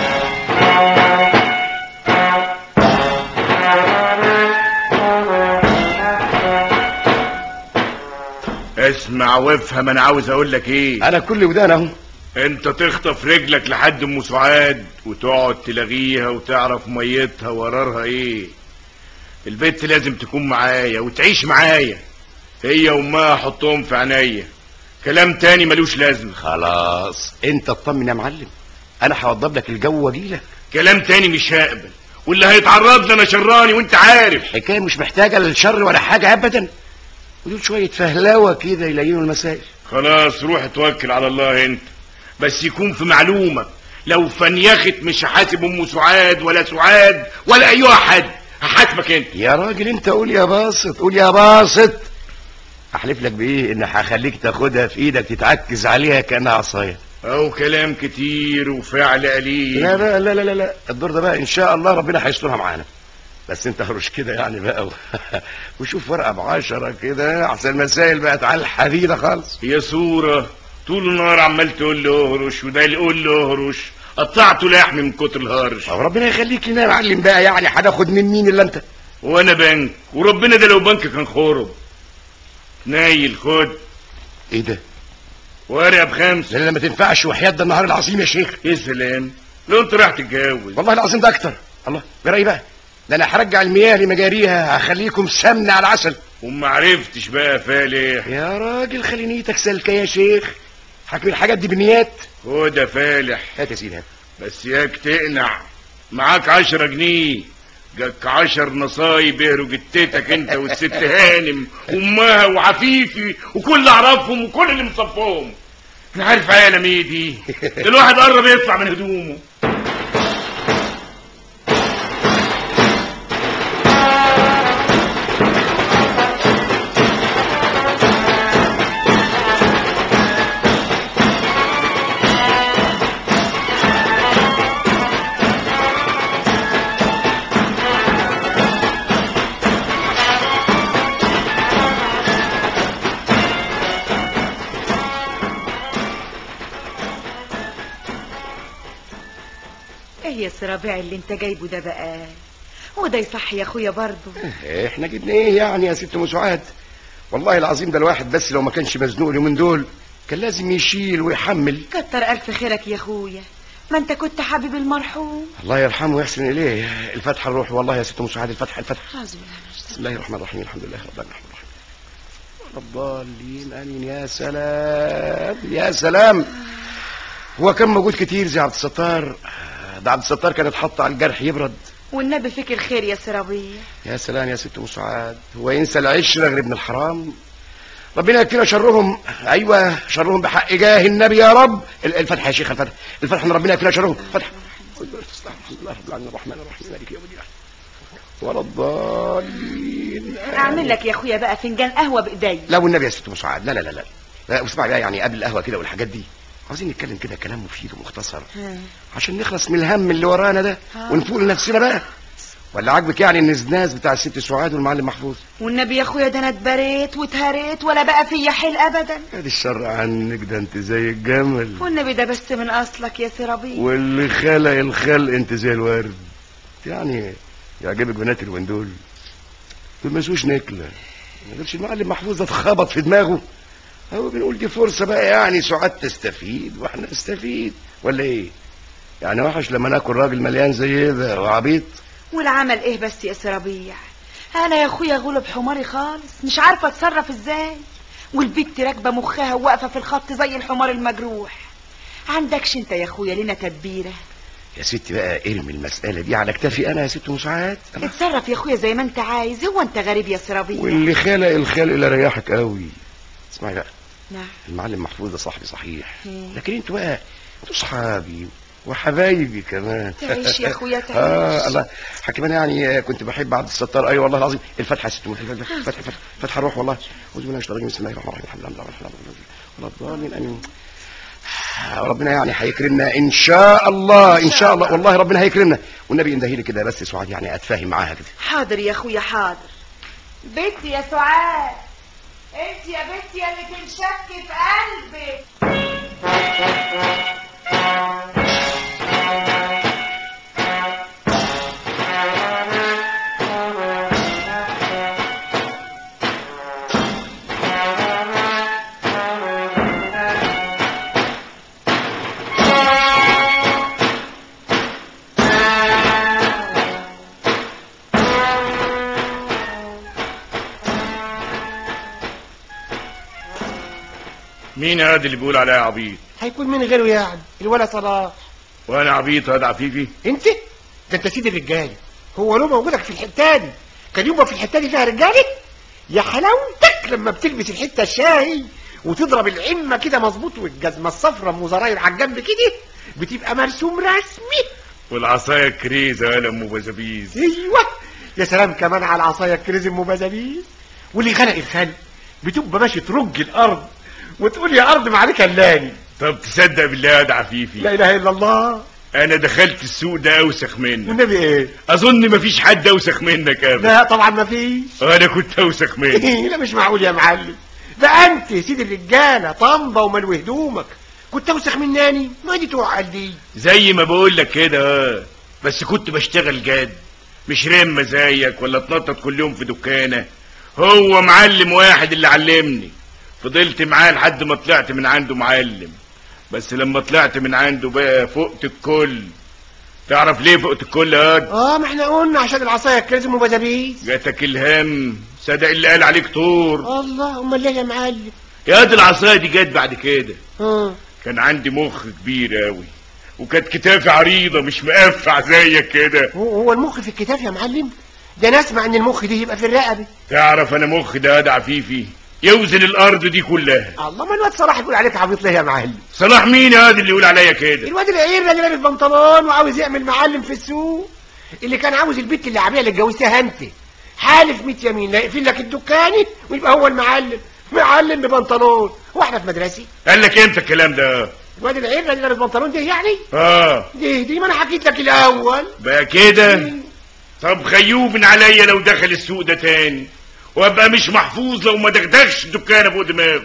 اسمع وافهم انا عاوز اقول لك ايه انا كل ودان اهو انت تخطف رجلك لحد ام سعاد وتقعد تلاغيها وتعرف ميتها ورارها ايه البنت لازم تكون معايا وتعيش معايا هي وامها حطهم في عينيا كلام تاني ملوش لازمه خلاص انت اطمن يا معلم انا هوضب لك الجو واجيلك كلام تاني مش هقبل واللي هيتعرض لي انا شراني وانت عارف الحكايه مش محتاجه للشر ولا حاجه ابدا ودول شويه فهلاوه كده يلينوا المسائل خلاص روح اتوكل على الله انت بس يكون في معلومة لو فنيخت مش هحاسب ام سعاد ولا سعاد ولا اي واحد هحاسبك انت يا راجل انت قول يا باسط قول يا باسط احلف لك بايه ان هخليك تاخدها في ايدك تتعكز عليها كانها عصايه او كلام كتير وفعل قليل لا لا لا لا لا الدور ده بقى ان شاء الله ربنا هيسترها معانا بس انت هرش كده يعني بقى و... وشوف ورقه بعشرة كده احسن المسائل بقت على الحديده خالص هي صورة طول النهار عمال تقول له اهرش وده يقول له اهرش قطعته لحم من كتر الهرش طب ربنا يخليك لنا يا معلم بقى يعني هناخد من مين الا انت وانا بنك وربنا ده لو بنك كان خرب نايل خد ايه ده ورقة بخمسة لا لا ما تنفعش وحياة ده النهار العظيم يا شيخ يا سلام لو انت راح تتجوز والله العظيم ده اكتر الله جرى ايه بقى ده انا هرجع المياه لمجاريها هخليكم سمن على العسل وما عرفتش بقى فالح يا راجل خلي نيتك سالكه يا شيخ حكم الحاجات دي بنيات خد يا فالح هات يا سيدي هات بس ياك تقنع معاك عشرة جنيه جاك عشر نصايب يهروا جتتك انت والست هانم وامها وعفيفي وكل اللي اعرفهم وكل اللي مصفهم انا عارف عالم ايه دي ده الواحد قرب يطلع من هدومه ايه يا سرابيع اللي انت جايبه ده بقى هو ده يصح يا اخويا برضه احنا جبنا ايه يعني يا ست مسعاد والله العظيم ده الواحد بس لو ما كانش مزنوق اليومين دول كان لازم يشيل ويحمل كتر الف خيرك يا اخويا ما انت كنت حبيب المرحوم الله يرحمه ويحسن اليه الفتحه الروح والله يا ست مسعاد الفتحه الفتحه أعوذ بالله من الشيطان بسم الله الرحمن الرحيم الحمد لله رب العالمين الرحمن الرحيم الضالين امين يا سلام يا سلام هو كان موجود كتير زي عبد الستار ده عبد الستار كان اتحط على الجرح يبرد والنبي فيك الخير يا سرابيع يا سلام يا ست مسعاد هو ينسى العشره غير ابن الحرام ربنا يكفينا شرهم ايوه شرهم بحق جاه النبي يا رب ال- الفتحه يا شيخ الفتحه الفتحه ان ربنا يكفينا شرهم فتحه الحمد لله رب العالمين الرحمن الرحيم مالك يوم الدين ولا الضالين اعمل لك يا اخويا بقى فنجان قهوه بايدي لا والنبي يا ست مسعاد لا لا لا لا لا واسمع بقى يعني قبل القهوه كده والحاجات دي عاوزين نتكلم كده كلام مفيد ومختصر عشان نخلص من الهم اللي ورانا ده ونفوق لنفسنا بقى ولا عاجبك يعني النزناز بتاع الست سعاد والمعلم محفوظ والنبي يا اخويا ده انا اتبريت واتهريت ولا بقى فيا حيل ابدا ادي الشر عنك ده انت زي الجمل والنبي ده بس من اصلك يا سرابيع واللي خلق الخلق انت زي الورد يعني يعجبك بنات الوين دول دول ما يسوش نكله ما قالش المعلم محفوظ ده اتخبط في دماغه هو بنقول دي فرصه بقى يعني سعاد تستفيد واحنا نستفيد ولا ايه يعني وحش لما ناكل راجل مليان زي ده وعبيط والعمل ايه بس يا سرابيع انا يا اخويا غلب حماري خالص مش عارفه اتصرف ازاي والبت راكبه مخها واقفه في الخط زي الحمار المجروح عندكش انت يا اخويا لنا تدبيره يا ستي بقى ارمي المساله دي على كتافي انا يا ست مساعات اتصرف يا اخويا زي ما انت عايز هو انت غريب يا سرابيع واللي خلق الخلق اللي ريحك قوي اسمعي بقى نعم المعلم محفوظ ده صاحبي صحيح مم. لكن انتوا بقى انتوا صحابي وحبايبي كمان تعيش يا اخويا تعيش اه الله حكيم انا يعني كنت بحب عبد الستار اي والله العظيم الفتحه يا ست الفتحه الفتحه الفتحه روح والله اعوذ بالله من الشيطان الرجيم بسم الله الرحمن الرحيم الحمد لله رب العالمين ولا الضالين امين ربنا يعني هيكرمنا ان شاء الله ان شاء الله والله ربنا هيكرمنا والنبي اندهي لي كده بس سعاد يعني اتفاهم معاها كده حاضر يا اخويا حاضر بنتي يا سعاد انت يا بنتي يا اللي تنشك في قلبك مين هذا اللي بيقول عليا عبيط هيكون من غيره يعني الولا صلاح وانا عبيط هذا عفيفي انت ده انت سيد الرجاله هو له موجودك في الحته دي كان يبقى في الحته دي فيها رجاله يا حلاوتك لما بتلبس الحته الشاهي وتضرب العمه كده مظبوط والجزمه الصفراء ام زراير على الجنب كده بتبقى مرسوم رسمي والعصايه كريزه ولا ام بزابيز ايوه يا سلام كمان على العصايه الكريز ام بزابيز واللي خلق الخلق بتبقى ماشي ترج الارض وتقول يا ارض ما عليك اللاني طب تصدق بالله هذا عفيفي لا اله الا الله انا دخلت السوق ده اوسخ منك والنبي ايه اظن مفيش حد اوسخ منك ابدا لا طبعا ما فيش انا كنت اوسخ منك لا مش معقول يا معلم ده انت سيد الرجاله طنبه وملو هدومك كنت اوسخ مناني ما دي توع قلبي زي ما بقول لك كده آه. بس كنت بشتغل جد مش رمة زيك ولا اتنطط كل يوم في دكانة هو معلم واحد اللي علمني فضلت معاه لحد ما طلعت من عنده معلم بس لما طلعت من عنده بقى فقت الكل تعرف ليه فقت الكل هاد اه ما احنا قلنا عشان العصايه كلازم وبزابيز جاتك الهم صدق اللي قال عليك طور الله امال ليه يا معلم يا دي العصايه دي جت بعد كده اه كان عندي مخ كبير قوي وكانت كتافي عريضه مش مقفع زيك كده هو هو المخ في الكتاف يا معلم ده انا اسمع ان المخ دي يبقى في الرقبه تعرف انا مخ ده ده عفيفي يوزن الارض دي كلها الله ما الواد صلاح يقول عليك عبيط ليه يا معلم صلاح مين هذا اللي يقول عليا كده الواد العير اللي لابس بنطلون وعاوز يعمل معلم في السوق اللي كان عاوز البت اللي عبيه اللي اتجوزتها انت حالف 100 يمين لا يقفل لك الدكاني ويبقى هو المعلم معلم ببنطلون واحنا في مدرسه قال لك امتى الكلام ده الواد العير اللي لابس بنطلون ده يعني اه دي دي ما انا حكيت لك الاول بقى كده طب خيوب عليا لو دخل السوق ده تاني وابقى مش محفوظ لو ما دغدغش الدكانه فوق دماغه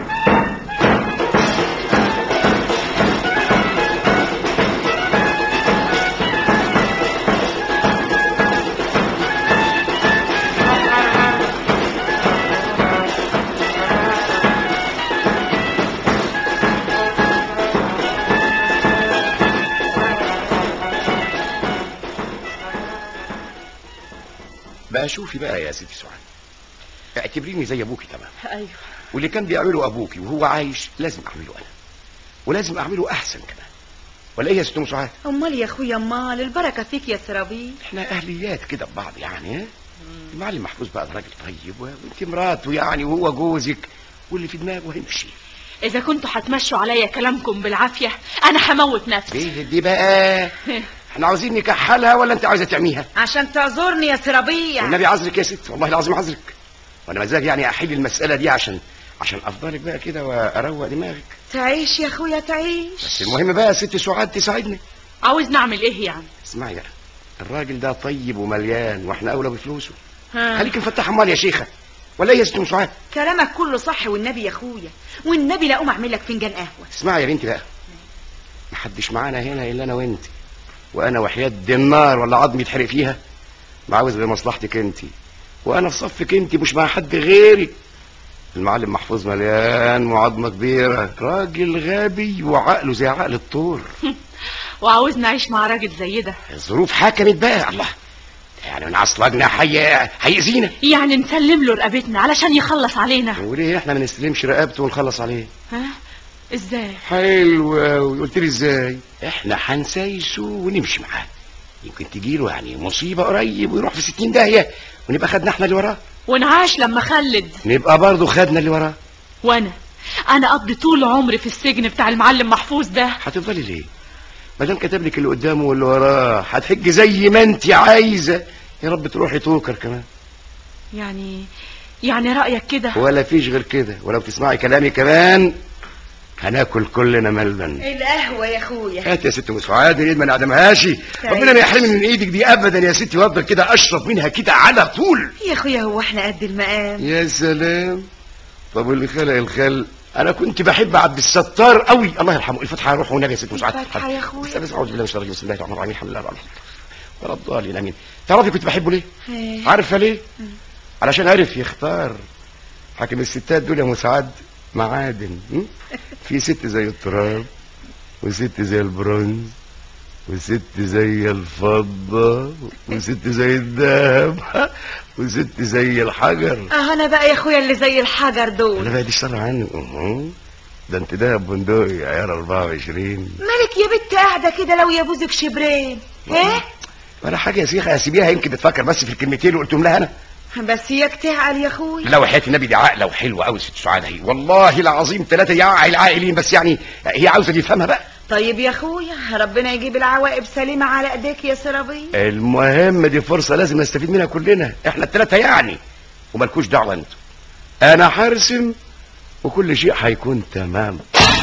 بقى شوفي بقى يا ستي سعاد اعتبريني زي ابوكي تمام ايوه واللي كان بيعمله ابوكي وهو عايش لازم اعمله انا ولازم اعمله احسن كمان ولا ايه يا ست ام سعاد امال يا اخويا امال البركه فيك يا سرابيل احنا اهليات كده ببعض يعني ها المعلم محفوظ بقى ده راجل طيب و- وانت مراته يعني وهو جوزك واللي في دماغه هيمشي اذا كنتوا هتمشوا عليا كلامكم بالعافيه انا هموت نفسي ايه دي بقى احنا عاوزين نكحلها ولا انت عايزه تعميها عشان تعذرني يا سرابيل والنبي عذرك يا ست والله العظيم عذرك وانا مزاج يعني احل المساله دي عشان عشان افضلك بقى كده واروق دماغك تعيش يا اخويا تعيش بس المهم بقى يا ست سعاد تساعدني عاوز نعمل ايه يعني اسمعي بقى الراجل ده طيب ومليان واحنا اولى بفلوسه ها. خليك مفتح امال يا شيخه ولا ايه يا ست ام سعاد كلامك كله صح والنبي يا اخويا والنبي لا اقوم اعمل لك فنجان قهوه اسمعي يا بنتي بقى محدش معانا هنا الا انا وانت وانا وحياة النار ولا عظم يتحرق فيها ما عاوز غير مصلحتك انت وانا في صفك انت مش مع حد غيري المعلم محفوظ مليان وعظمه كبيره راجل غبي وعقله زي عقل الطور وعاوز نعيش مع راجل زي ده الظروف حكمت بقى الله يعني من عصلجنا حي... هيأذينا يعني نسلم له رقبتنا علشان يخلص علينا وليه احنا ما نستلمش رقبته ونخلص عليه ها ازاي حلو أوي قلت لي ازاي احنا هنسايسه ونمشي معاه يمكن تجيله يعني مصيبة قريب ويروح في ستين داهية ونبقى خدنا احنا اللي وراه ونعاش لما خلد نبقى برضه خدنا اللي وراه وانا انا اقضي طول عمري في السجن بتاع المعلم محفوظ ده هتفضلي ليه ما دام كتب لك اللي قدامه واللي وراه هتحج زي ما انت عايزة يا رب تروحي توكر كمان يعني يعني رأيك كده ولا فيش غير كده ولو تسمعي كلامي كمان هناكل كلنا ملبن القهوه يا اخويا هات يا ست ام سعاد الايد ما نعدمهاش ربنا ما يحرمني من ايدك دي ابدا يا ستي وافضل كده اشرب منها كده على طول يا اخويا هو احنا قد المقام يا سلام طب واللي خلق الخل انا كنت بحب عبد الستار قوي الله يرحمه الفتحه روح والنبي يا ست ام سعاد الفاتحة يا أخويا. بس بس اعوذ بالله من الشيطان الرجيم بسم الله الرحمن الرحيم الحمد لله رب العالمين ولا الضالين امين تعرفي كنت بحبه ليه إيه. عارفه ليه علشان عرف يختار حاكم الستات دول يا مساعد معادن م? في ست زي التراب وست زي البرونز وست زي الفضة وست زي الذهب وست زي الحجر اه انا بقى يا اخويا اللي زي الحجر انا دول بقى دي شر عني أهو. ده انت ده بندقي عيار 24 مالك يا بنت قاعده كده لو يبوزك شبرين ايه ولا حاجه يا شيخه اسيبيها يمكن بتفكر بس في الكلمتين اللي قلتهم لها انا بس هيك تعقل يا اخويا لا وحياه النبي دي عاقله وحلوه قوي ست سعاد هي والله العظيم ثلاثه يعقل عاقلين بس يعني هي عاوزه اللي يفهمها بقى طيب يا اخويا ربنا يجيب العواقب سليمه على ايديك يا سرابيل المهم دي فرصه لازم نستفيد منها كلنا احنا الثلاثه يعني ومالكوش دعوه انتوا انا هرسم وكل شيء هيكون تمام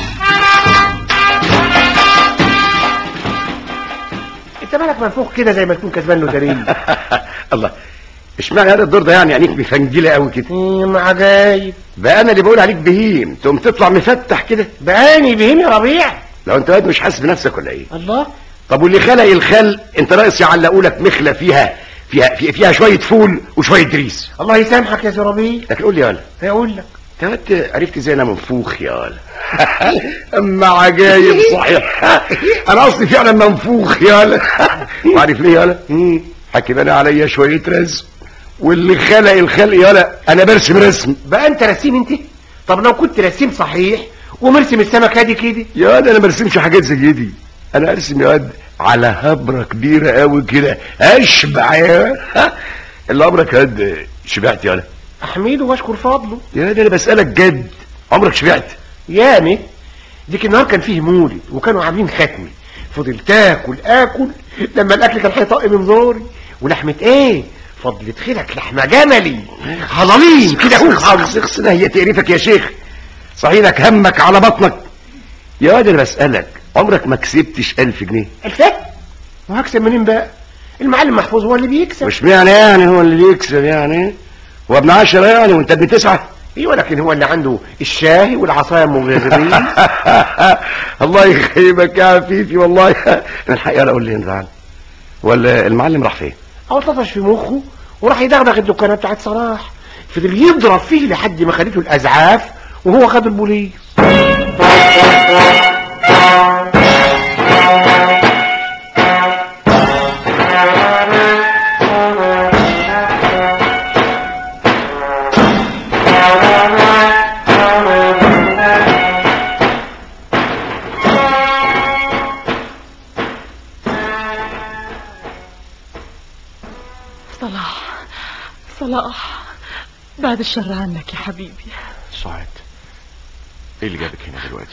انت مالك منفوخ كده زي ما تكون كسبان لوتريه الله اشمعنى هذا الدور ده يعني عينيك مفنجله قوي كده مم، عجايب بقى انا اللي بقول عليك بهيم تقوم تطلع مفتح كده بعاني بهم يا ربيع لو انت واد مش حاسس بنفسك ولا ايه الله طب واللي خلق الخل انت ناقص يعلقوا لك مخله فيها فيها فيها, فيها شويه فول وشويه دريس الله يسامحك يا زرابيل لكن قول لي يالا هيقول لك انت عرفت ازاي انا منفوخ يا ولا اما عجايب صحيح انا اصلي فعلا منفوخ يا ولا وعارف ليه يا ولا حكي بقى عليا شويه رسم واللي خلق الخلق يا ولا انا برسم رسم بقى انت رسيم انت طب لو كنت رسيم صحيح ومرسم السمكه دي كده يا واد انا برسمش حاجات زي دي انا ارسم يا واد على هبره كبيره قوي كده اشبع يا ها؟ اللي عمرك يا واد شبعت يا ولا احمده واشكر فضله يا واد انا بسالك جد عمرك شبعت يامي ديك النهار كان فيه مولد وكانوا عاملين ختمي فضلت اكل اكل لما الاكل كان هيطق من زوري ولحمه ايه فضلت خيرك لحمه جملي هضلين كده اهو خالص اغسل هي تقرفك يا شيخ صحيح همك على بطنك يا واد انا بسالك عمرك ما كسبتش ألف جنيه الفت وهكسب منين بقى المعلم محفوظ هو اللي بيكسب مش معنى يعني هو اللي بيكسب يعني هو ابن عشرة يعني وانت ابن تسعة ايوه لكن هو اللي عنده الشاي والعصايه المغربين الله يخيبك يا عفيفي والله انا الحقيقه لا اقول لي انت ولا المعلم راح فين او طفش في مخه وراح يدغدغ الدكانه بتاعت صلاح فضل يضرب فيه لحد ما خدته الازعاف وهو خد البوليس صلاح صلاح بعد الشر عنك يا حبيبي سعاد ايه اللي جابك هنا دلوقتي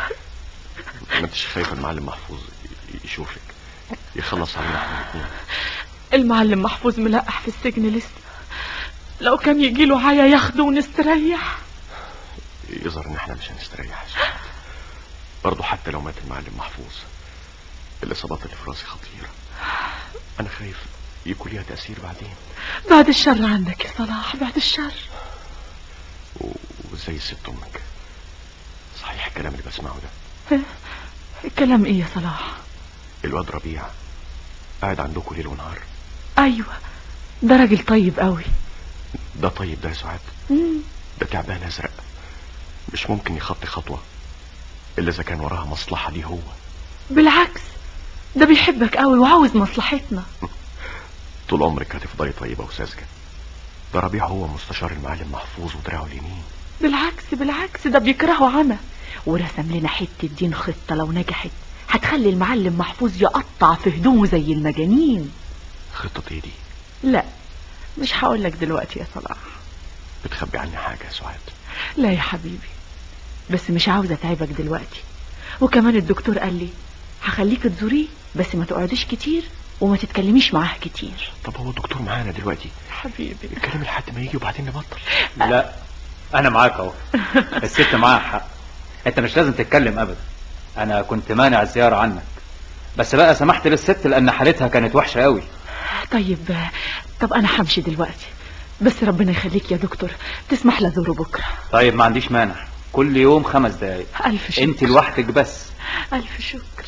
ما انتش خايفه المعلم محفوظ ي- يشوفك يخلص علينا احنا الاثنين المعلم محفوظ ملقح في السجن لسه لو كان يجي له عيا ياخده ونستريح يظهر ان احنا مش هنستريح يا سعاد برضه حتى لو مات المعلم محفوظ الاصابات اللي في راسي خطيره انا خايف يكون ليها تاثير بعدين بعد الشر عنك يا صلاح بعد الشر و- وازاي سبت امك صحيح الكلام اللي بسمعه ده كلام ايه يا صلاح الواد ربيع قاعد عندكم ليل ونهار ايوه ده راجل طيب قوي ده طيب ده يا سعاد مم. ده تعبان ازرق مش ممكن يخطي خطوه الا اذا كان وراها مصلحه ليه هو بالعكس ده بيحبك قوي وعاوز مصلحتنا طول عمرك هتفضلي طيبه وساذجه ده ربيع هو مستشار المعلم محفوظ ودراعه اليمين بالعكس بالعكس ده بيكرهه عنا ورسم لنا حتة دين خطة لو نجحت هتخلي المعلم محفوظ يقطع في هدومه زي المجانين خطه ايه دي لا مش هقولك دلوقتي يا صلاح بتخبي عني حاجه يا سعاد لا يا حبيبي بس مش عاوزة اتعبك دلوقتي وكمان الدكتور قال لي هخليك تزوريه بس ما تقعديش كتير وما تتكلميش معاه كتير طب هو الدكتور معانا دلوقتي حبيبي الكلام لحد ما يجي وبعدين نبطل لا انا معاك اهو الست معاها حق انت مش لازم تتكلم ابدا انا كنت مانع الزيارة عنك بس بقى سمحت للست لان حالتها كانت وحشة قوي طيب طب انا همشي دلوقتي بس ربنا يخليك يا دكتور تسمح لي ازوره بكره طيب ما عنديش مانع كل يوم خمس دقايق الف شكر انت لوحدك بس الف شكر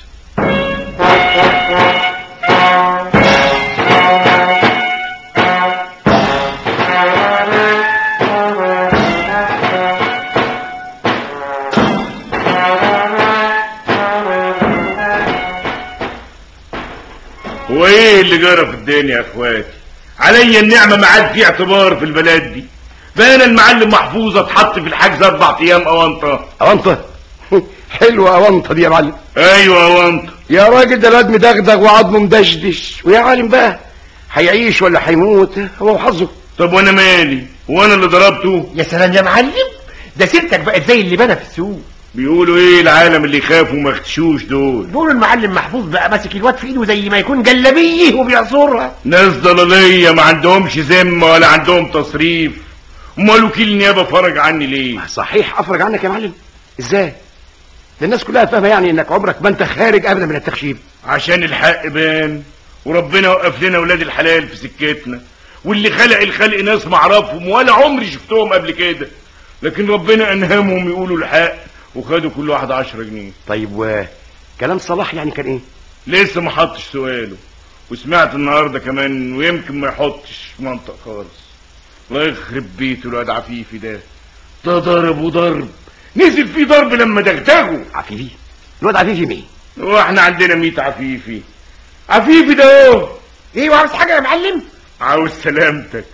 هو ايه اللي جرى في الدنيا يا اخواتي عليا النعمة ما عاد في اعتبار في البلد دي بقى انا المعلم محفوظ اتحط في الحجز اربع ايام اونطه أونطة حلوة أونطة دي يا معلم ايوه اونطه يا راجل ده الواد مدغدغ وعظمه مدشدش ويا عالم بقى هيعيش ولا هيموت هو وحظه طب وانا مالي وانا اللي ضربته يا سلام يا معلم ده سيرتك بقت زي اللي بنى في السوق بيقولوا ايه العالم اللي يخافوا وما يختشوش دول بيقولوا المعلم محفوظ بقى ماسك الواد في ايده زي ما يكون جلابيه وبيعصرها ناس ضلالية ما عندهمش ذمة ولا عندهم تصريف امال وكيل النيابة فرج عني ليه صحيح أفرج عنك يا معلم إزاي ده الناس كلها فاهمة يعني إنك عمرك ما أنت خارج أبدا من التخشيب عشان الحق بان وربنا وقف لنا ولاد الحلال في سكتنا واللي خلق الخلق ناس معرفهم ولا عمري شفتهم قبل كده لكن ربنا انهمهم يقولوا الحق وخدوا كل واحد عشرة جنيه طيب و كلام صلاح يعني كان إيه لسه ما حطش سؤاله وسمعت النهارده كمان ويمكن ما يحطش منطق خالص الله يخرب بيته الواد عفيفي ده ده ضرب وضرب نزل فيه ضرب لما دغدغه عفيفي الواد عفيفي مين واحنا عندنا ميت عفيفي عفيفي ده اهو ايه وعاوز حاجه يا معلم عاوز سلامتك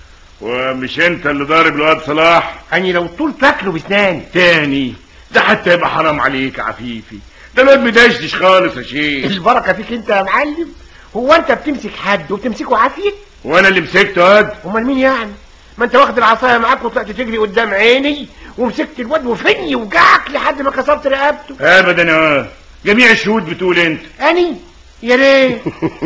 ومش انت اللي ضارب الواد صلاح اني لو طول تاكله بسناني تاني ده حتى يبقى حرام عليك يا عفيفي ده الواد مدشدش خالص يا شيخ البركه فيك انت يا معلم هو انت بتمسك حد وبتمسكه عافيه وانا اللي مسكته واد امال مين يعني ما انت واخد العصايه معاك وطلعت تجري قدام عيني ومسكت الواد وفني وجعك لحد ما كسرت رقبته ابدا يا واد جميع الشهود بتقول انت اني يا ريت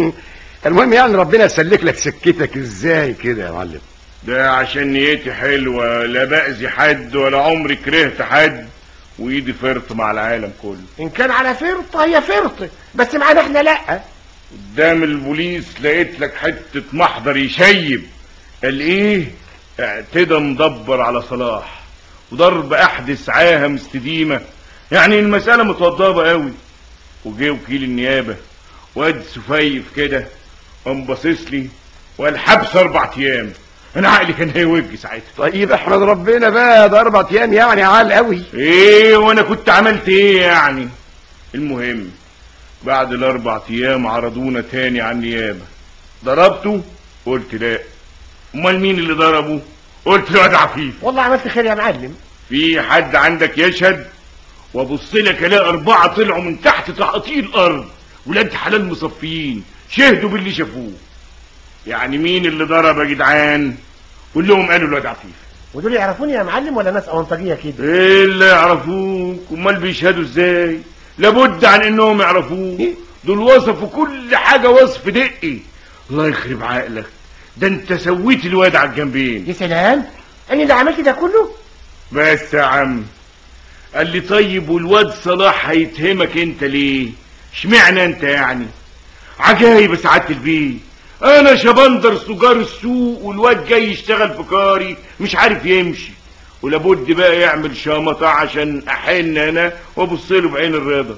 المهم يعني ربنا يسلك لك سكتك ازاي كده يا معلم ده عشان نيتي حلوة لا بأذي حد ولا عمري كرهت حد وايدي فرط مع العالم كله ان كان على فرطه هي فرطه بس معانا احنا لا قدام البوليس لقيت لك حتة محضر يشيب قال ايه اعتدى مدبر على صلاح وضرب احدث عاهة مستديمة يعني المسألة متوضبة قوي وجه وكيل النيابة واد سفيف كده قام باصص لي وقال حبس اربع ايام انا عقلي كان هيوج ساعتها طيب احمد ربنا بقى ده اربع ايام يعني عال قوي ايه وانا كنت عملت ايه يعني المهم بعد الاربع ايام عرضونا تاني على النيابه ضربته قلت لا امال مين اللي ضربه قلت له ده عفيف والله عملت خير يا معلم في حد عندك يشهد وابص لك الاقي اربعه طلعوا من تحت تحطيل الارض ولاد حلال مصفيين شهدوا باللي شافوه يعني مين اللي ضرب يا جدعان كلهم قالوا الواد عفيف ودول يعرفوني يا معلم ولا ناس اونطاجيه كده ايه اللي يعرفوك امال بيشهدوا ازاي لابد عن انهم يعرفوك دول وصفوا كل حاجه وصف دقي الله يخرب عقلك ده انت سويت الواد على الجنبين يا سلام انا اللي عملت ده كله بس يا عم قال لي طيب والواد صلاح هيتهمك انت ليه اشمعنى انت يعني عجايب يا سعاده البيه انا شبندر سجار السوق والواد جاي يشتغل في كاري مش عارف يمشي ولابد بقى يعمل شامطة عشان احن انا وابص له بعين الرضا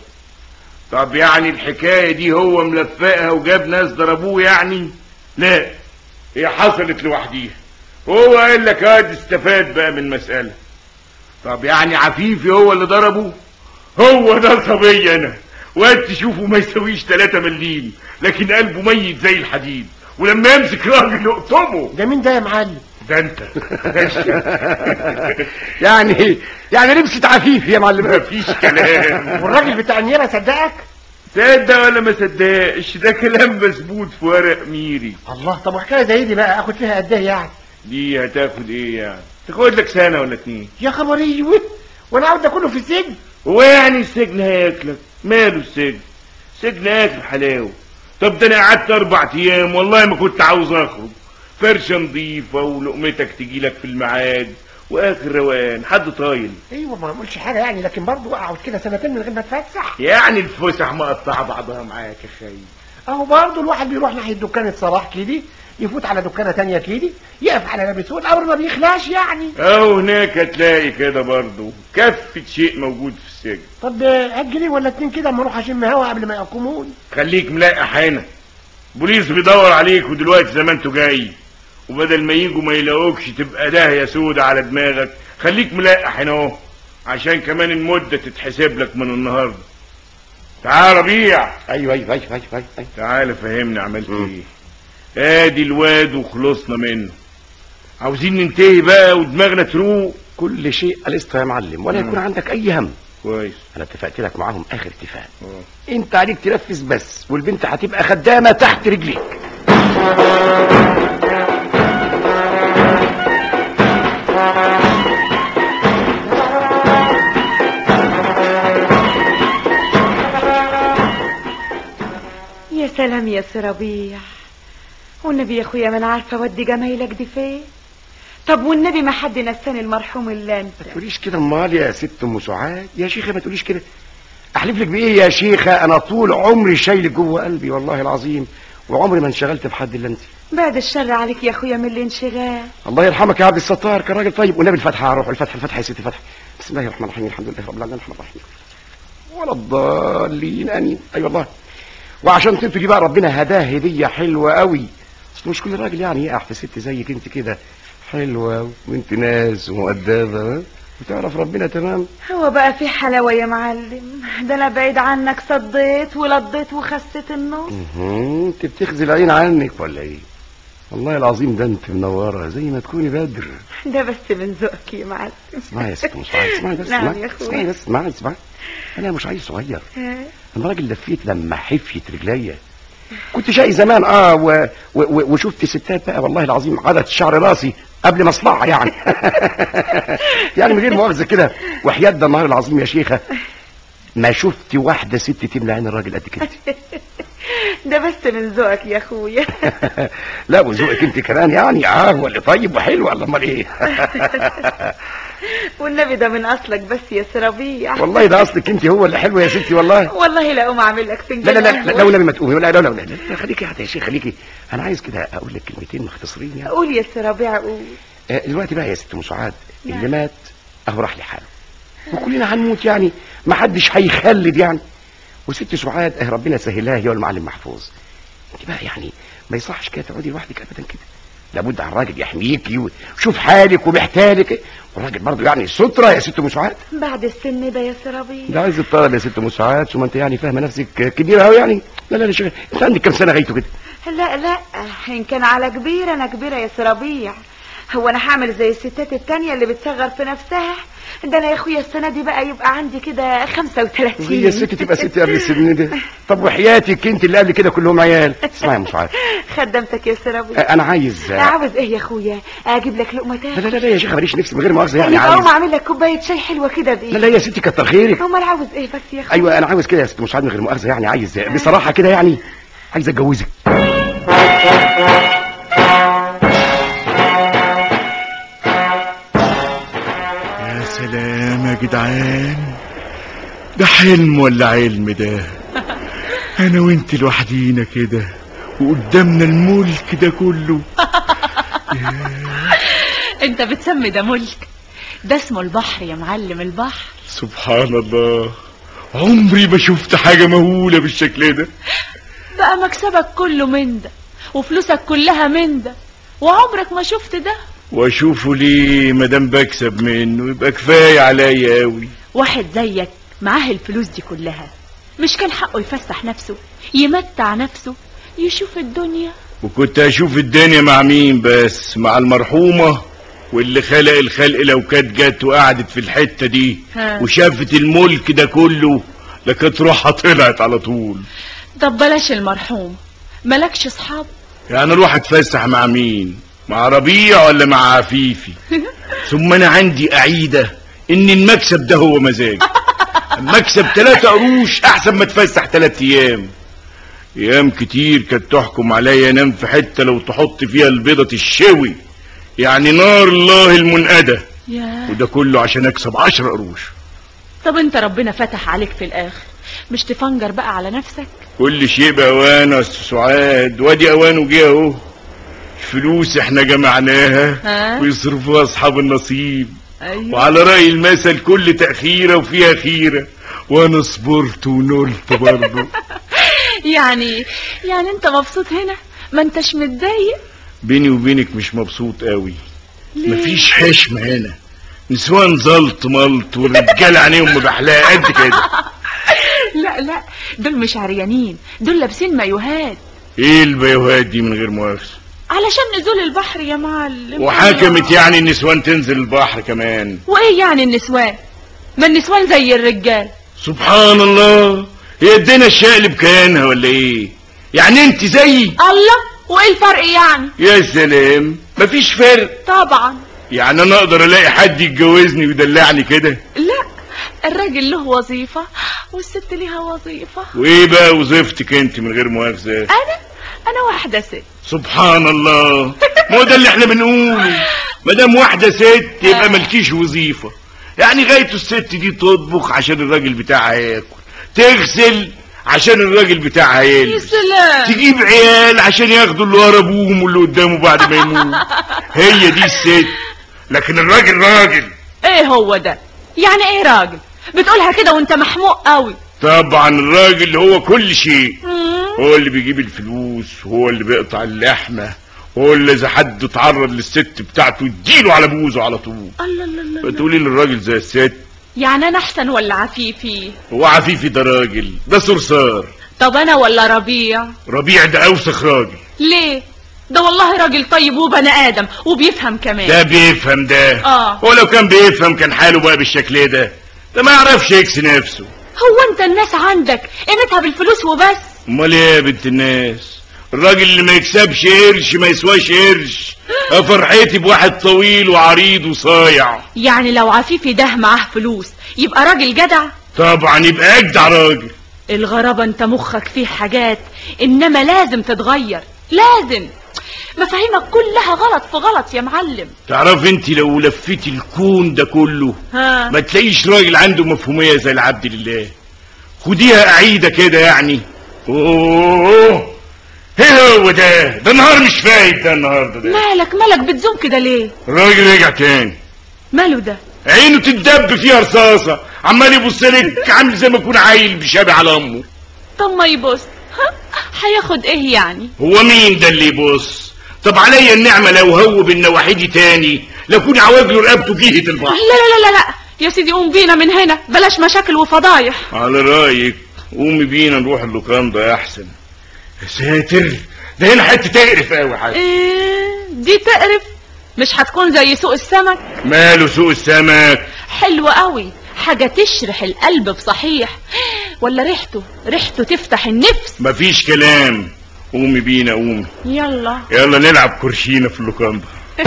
طب يعني الحكاية دي هو ملفقها وجاب ناس ضربوه يعني لا هي حصلت لوحديها هو قال لك هاد استفاد بقى من المسألة طب يعني عفيفي هو اللي ضربه هو ده صبي انا وقت تشوفه ما يسويش 3 مليم لكن قلبه ميت زي الحديد ولما يمسك راجل يقطمه ده مين ده يا معلم ده انت يعني يعني لبست عفيف يا معلم مفيش كلام والراجل بتاع النيره صدقك صدق ولا ما صدقش ده كلام مسبوط في ورق ميري الله طب وحكايه زي دي بقى اخد فيها قد ايه يعني دي هتاخد ايه يعني تاخد لك سنة ولا اتنين يا خبر ايوه وانا عاوز ده كله في السجن هو يعني السجن هياكلك ماله السجن سجن اكل حلاوه طب ده انا قعدت اربع ايام والله ما كنت عاوز اخرج فرشه نظيفه ولقمتك تجي لك في الميعاد واخر روقان حد طايل ايوه ما اقولش حاجه يعني لكن برضه اقعد كده سنتين من غير ما اتفسح يعني الفسح مقطعه بعضها معاك يا خي اهو برضه الواحد بيروح ناحيه دكانه صلاح كده يفوت على دكانه تانية كده يقف على باب السوق الامر ما بيخلاش يعني اهو هناك هتلاقي كده برضه كفة شيء موجود في السجن طب هات جنيه ولا اتنين كده اما اروح اشم هوا قبل ما يحكموني خليك ملقح هنا بوليس بيدور عليك ودلوقتي زي ما انتوا جاي وبدل ما يجوا ما يلاقوكش تبقى داهية سودة على دماغك خليك ملقح هنا اهو عشان كمان المدة تتحسب لك من النهاردة تعال ربيع ايوه ايوه ايوه ايوه, أيوة. تعال فهمني عملت ايه ادي الواد وخلصنا منه عاوزين ننتهي بقى ودماغنا تروق كل شيء قلصته يا معلم ولا يكون عندك اي هم كويس انا اتفقت لك معاهم اخر اتفاق انت عليك تنفذ بس والبنت هتبقى خدامه تحت رجليك يا سلام يا سي ربيع والنبي يا اخويا ما انا عارفه اودي جمايلك دي فين طب والنبي ما حد نساني المرحوم الا انت ما تقوليش كده امال يا ست ام سعاد يا شيخه ما تقوليش كده احلف لك بايه يا شيخه انا طول عمري شايلك جوه قلبي والله العظيم وعمري ما انشغلت بحد الا انت بعد الشر عليك يا اخويا من الانشغال الله يرحمك يا عبد الستار كان راجل طيب والنبي الفاتحه هروح الفاتحه الفاتحه يا ستي فاتحه بسم الله الرحمن الرحيم الحمد لله رب العالمين الرحمن الرحيم ولا الضالين امين اي أيوة والله وعشان انتوا دي بقى ربنا هداه هديه حلوه قوي اصل مش كل راجل يعني يقع في ست زيك انت كده حلوه وانت ناس ومؤدبه وتعرف ربنا تمام هو بقى في حلاوة يا معلم ده انا بعيد عنك صديت ولضيت وخسيت النص مهم. انت بتخزي العين عنك ولا ايه والله العظيم ده انت منوره زي ما تكوني بدر ده بس من ذوقك يا معلم اسمعي يا ست مش عايز اسمعي بس نعم اسمعي يا أخوي. اسمعي بس اسمعي اسمعي انا مش عايز صغير انا راجل لفيت لما حفيت رجليا كنت شقي زمان اه و... و... و... وشفت ستات بقى والله العظيم عدد شعر راسي قبل ما اصلعها يعني يعني من غير مؤاخذه كده وحياة ده النهار العظيم يا شيخه ما شفت واحده ست تملى عين الراجل قد كده ده بس من ذوقك يا اخويا لا وذوقك انت كمان يعني اه هو اللي طيب وحلو ولا امال ايه والنبي ده من اصلك بس يا سرابيع والله ده اصلك انت هو اللي حلو يا ستي والله والله لا اقوم اعمل لك لا فنجان لا لا قهوة. لا والنبي ما تقومي لا لا لا لا, لا خليكي قاعده يا شيخ خليكي انا عايز كده اقول لك كلمتين مختصرين يعني قول يا سرابيع قول آه، دلوقتي بقى يا ست ام سعاد اللي نعم. مات اهو راح لحاله وكلنا هنموت يعني ما حدش هيخلد يعني وست سعاد اه ربنا يسهلها هي والمعلم محفوظ انت بقى يعني ما يصحش كده تقعدي لوحدك ابدا كده لابد على الراجل يحميكي وشوف حالك ومحتالك والراجل برضه يعني سترة يا ست ام سعاد بعد السن ده يا سرابيع ده عايز الطلب يا ست ام سعاد ثم انت يعني فاهمه نفسك كبيره قوي يعني لا لا لا شيخ انت عندك كام سنه غايته كده لا لا ان كان على كبير انا كبيرة يا سرابيع هو انا هعمل زي الستات التانية اللي بتصغر في نفسها ده انا يا اخويا السنة دي بقى يبقى عندي كده 35 هي الست تبقى ست قبل السن ده طب وحياتك انت اللي قبل كده كلهم عيال اسمعي يا ام سعاد خدمتك يا سرابيع انا عايز عاوز ايه يا اخويا اجيب لك لقمة لا تاكل لا لا يا شيخ ماليش نفسي من غير مؤاخذه يعني يبقى اقوم عايز اعمل لك كوباية شاي حلوة كده بايه لا لا يا ستي كتر خيرك امال عاوز ايه بس يا اخويا ايوه انا عاوز كده يا ست مساعد من غير مؤاخذه يعني عايز بصراحه كده يعني عايز اتجوزك يا سلام يا جدعان ده حلم ولا علم ده انا وانت لوحدينا كده وقدامنا الملك ده كله انت بتسمي ده ملك ده اسمه البحر يا معلم البحر سبحان الله عمري ما شفت حاجة مهولة بالشكل ده بقى مكسبك كله من ده وفلوسك كلها من ده وعمرك ما شفت ده واشوفه ليه مادام بكسب منه يبقى كفاية عليا قوي واحد زيك معاه الفلوس دي كلها مش كان حقه يفسح نفسه يمتع نفسه يشوف الدنيا وكنت اشوف الدنيا مع مين بس مع المرحومة واللي خلق الخلق لو كانت جت وقعدت في الحتة دي ها. وشافت الملك ده كله لكانت روحها طلعت على طول طب بلاش المرحوم ملكش اصحاب يعني اروح اتفسح مع مين مع ربيع ولا مع عفيفي ثم انا عندي اعيدة ان المكسب ده هو مزاجي المكسب ثلاثة قروش احسن ما اتفسح ثلاث ايام ايام كتير كانت تحكم عليا انام في حتة لو تحط فيها البيضة الشوي يعني نار الله المنقدة يا وده كله عشان اكسب عشر قروش طب انت ربنا فتح عليك في الاخر مش تفنجر بقى على نفسك كل شيء بأوانه يا أستاذ سعاد وادي أوانه جه أهو فلوس احنا جمعناها ها؟ ويصرفوها أصحاب النصيب ايوه وعلى رأي المثل كل تأخيرة وفيها خيرة وأنا صبرت ونلت برضه يعني يعني انت مبسوط هنا ما انتش متضايق بيني وبينك مش مبسوط قوي ليه؟ مفيش حشمة هنا نسوان زلط ملط والرجال عينيهم بحلاقة قد كده لا لا دول مش عريانين دول لابسين مايوهات ايه البيوهات دي من غير مؤاخذة علشان نزول البحر يا معلم وحكمت يعني النسوان تنزل البحر كمان وايه يعني النسوان ما النسوان زي الرجال سبحان الله هي الدنيا الشقلب كيانها ولا ايه يعني انت زيي الله وايه الفرق يعني يا سلام مفيش فرق طبعا يعني انا اقدر الاقي حد يتجوزني ويدلعني كده لا الراجل له وظيفة والست ليها وظيفة وايه بقى وظيفتك انت من غير مؤاخذة انا انا واحدة ست سبحان الله ما هو ده اللي احنا بنقوله ما دام واحده ست يبقى ملكيش وظيفه يعني غايته الست دي تطبخ عشان الراجل بتاعها ياكل تغسل عشان الراجل بتاعها يا يلبس سلام تجيب عيال عشان ياخدوا اللي ورا ابوهم واللي قدامه بعد ما يموت هي دي الست لكن الراجل راجل ايه هو ده يعني ايه راجل بتقولها كده وانت محموق قوي طبعا الراجل هو كل شيء هو اللي بيجيب الفلوس هو اللي بيقطع اللحمة ولا اذا حد اتعرض للست بتاعته يديله على بوزه على طول الله الله الله الله. تقولي للراجل زي الست يعني انا احسن ولا عفيفي هو عفيفي ده راجل ده صرصار طب انا ولا ربيع ربيع ده اوسخ راجل ليه ده والله راجل طيب وبني ادم وبيفهم كمان ده بيفهم ده اه هو لو كان بيفهم كان حاله بقى بالشكل ده ده ما يعرفش يكسي نفسه هو انت الناس عندك قيمتها بالفلوس وبس امال ايه يا بنت الناس الراجل اللي ما يكسبش قرش ما يسواش قرش فرحتي بواحد طويل وعريض وصايع يعني لو عفيفي ده معاه فلوس يبقى راجل جدع طبعا يبقى اجدع راجل الغرابة انت مخك فيه حاجات انما لازم تتغير لازم مفاهيمك كلها غلط في غلط يا معلم تعرف انت لو لفيت الكون ده كله ها ما تلاقيش راجل عنده مفهومية زي العبد لله خديها قعيدة كده يعني اوه ايه هو ده ده النهار مش فايت ده النهارده ده مالك مالك بتزوم كده ليه الراجل رجع تاني ماله ده عينه تتدب فيها رصاصة عمال يبص لك عامل زي ما يكون عيل بيشابه على امه طب ما يبص ها هياخد ايه يعني هو مين ده اللي يبص طب عليا النعمة لو هو بالنواحيدي تاني لكون عواج له رقبته جهة لا البحر لا لا لا لا يا سيدي قوم بينا من هنا بلاش مشاكل وفضايح على رايك قومي بينا نروح اللوكاندا يا احسن يا ساتر ده هنا حته تقرف قوي حاجه ايه دي تقرف مش هتكون زي سوق السمك ماله سوق السمك حلو قوي حاجة تشرح القلب بصحيح ولا ريحته ريحته تفتح النفس مفيش كلام قومي بينا قومي يلا يلا نلعب كرشينة في اللوكاندا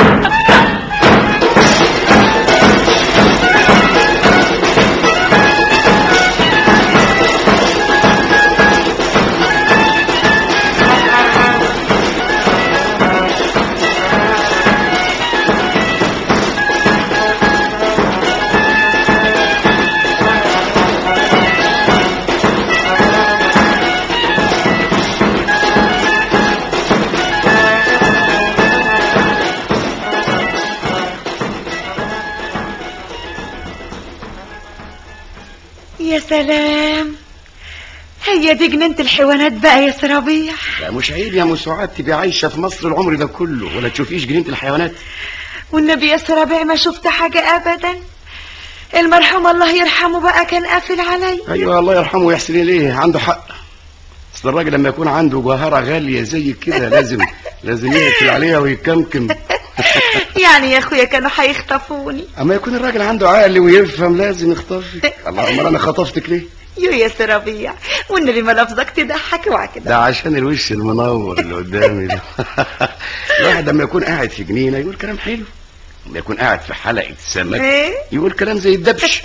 يا سلام هي دي جنينة الحيوانات بقى يا سرابيع لا مش عيب يا ام سعاد تبقى عايشه في مصر العمر ده كله ولا تشوفيش جنينه الحيوانات والنبي يا سرابيع ما شفت حاجة أبدا المرحوم الله يرحمه بقى كان قافل علي ايوه الله يرحمه ويحسن اليه عنده حق اصل الراجل لما يكون عنده جوهره غاليه زي كده لازم لازم يقفل عليها ويكمكم يعني يا اخويا كانوا هيخطفوني اما يكون الراجل عنده عقل ويفهم لازم يخطفك الله امال انا خطفتك ليه يو يا سرابيع والنبي ما لفظك تضحك اوعى كده ده عشان الوش المنور اللي قدامي ده الواحد لما يكون قاعد في جنينه يقول كلام حلو لما يكون قاعد في حلقه سمك ايه يقول كلام زي الدبش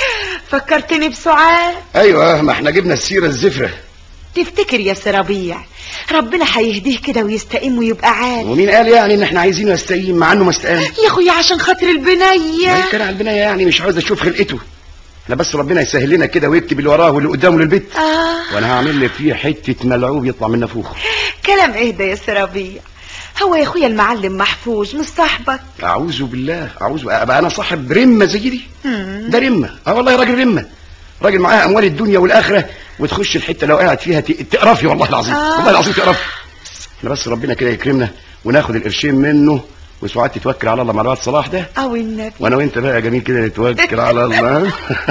فكرتني بسعاد ايوه ما احنا جبنا السيره الزفره تفتكر يا سرابيع ربنا هيهديه كده ويستقيم ويبقى عال ومين قال يعني ان احنا عايزينه يستقيم مع انه ما استقام يا اخويا عشان خاطر البنيه ما كان على البنايه يعني مش عاوز اشوف خلقته احنا بس ربنا يسهل لنا كده ويكتب اللي وراه واللي قدامه للبيت اه وانا هعمل لك فيه حته ملعوب يطلع من نافوخه كلام اهدى يا سرابيع هو يا اخويا المعلم محفوظ مش صاحبك اعوذ بالله اعوذ ابقى انا صاحب رمه زي دي ده رمه اه والله راجل رمه راجل معاه اموال الدنيا والاخره وتخش الحته لو قاعد فيها ت- تقرفي والله العظيم آه. والله العظيم تقرفي احنا بس ربنا كده يكرمنا وناخد القرشين منه وسعاد تتوكل على الله مع الواد صلاح ده او النبي وانا وانت بقى جميل كده نتوكل على الله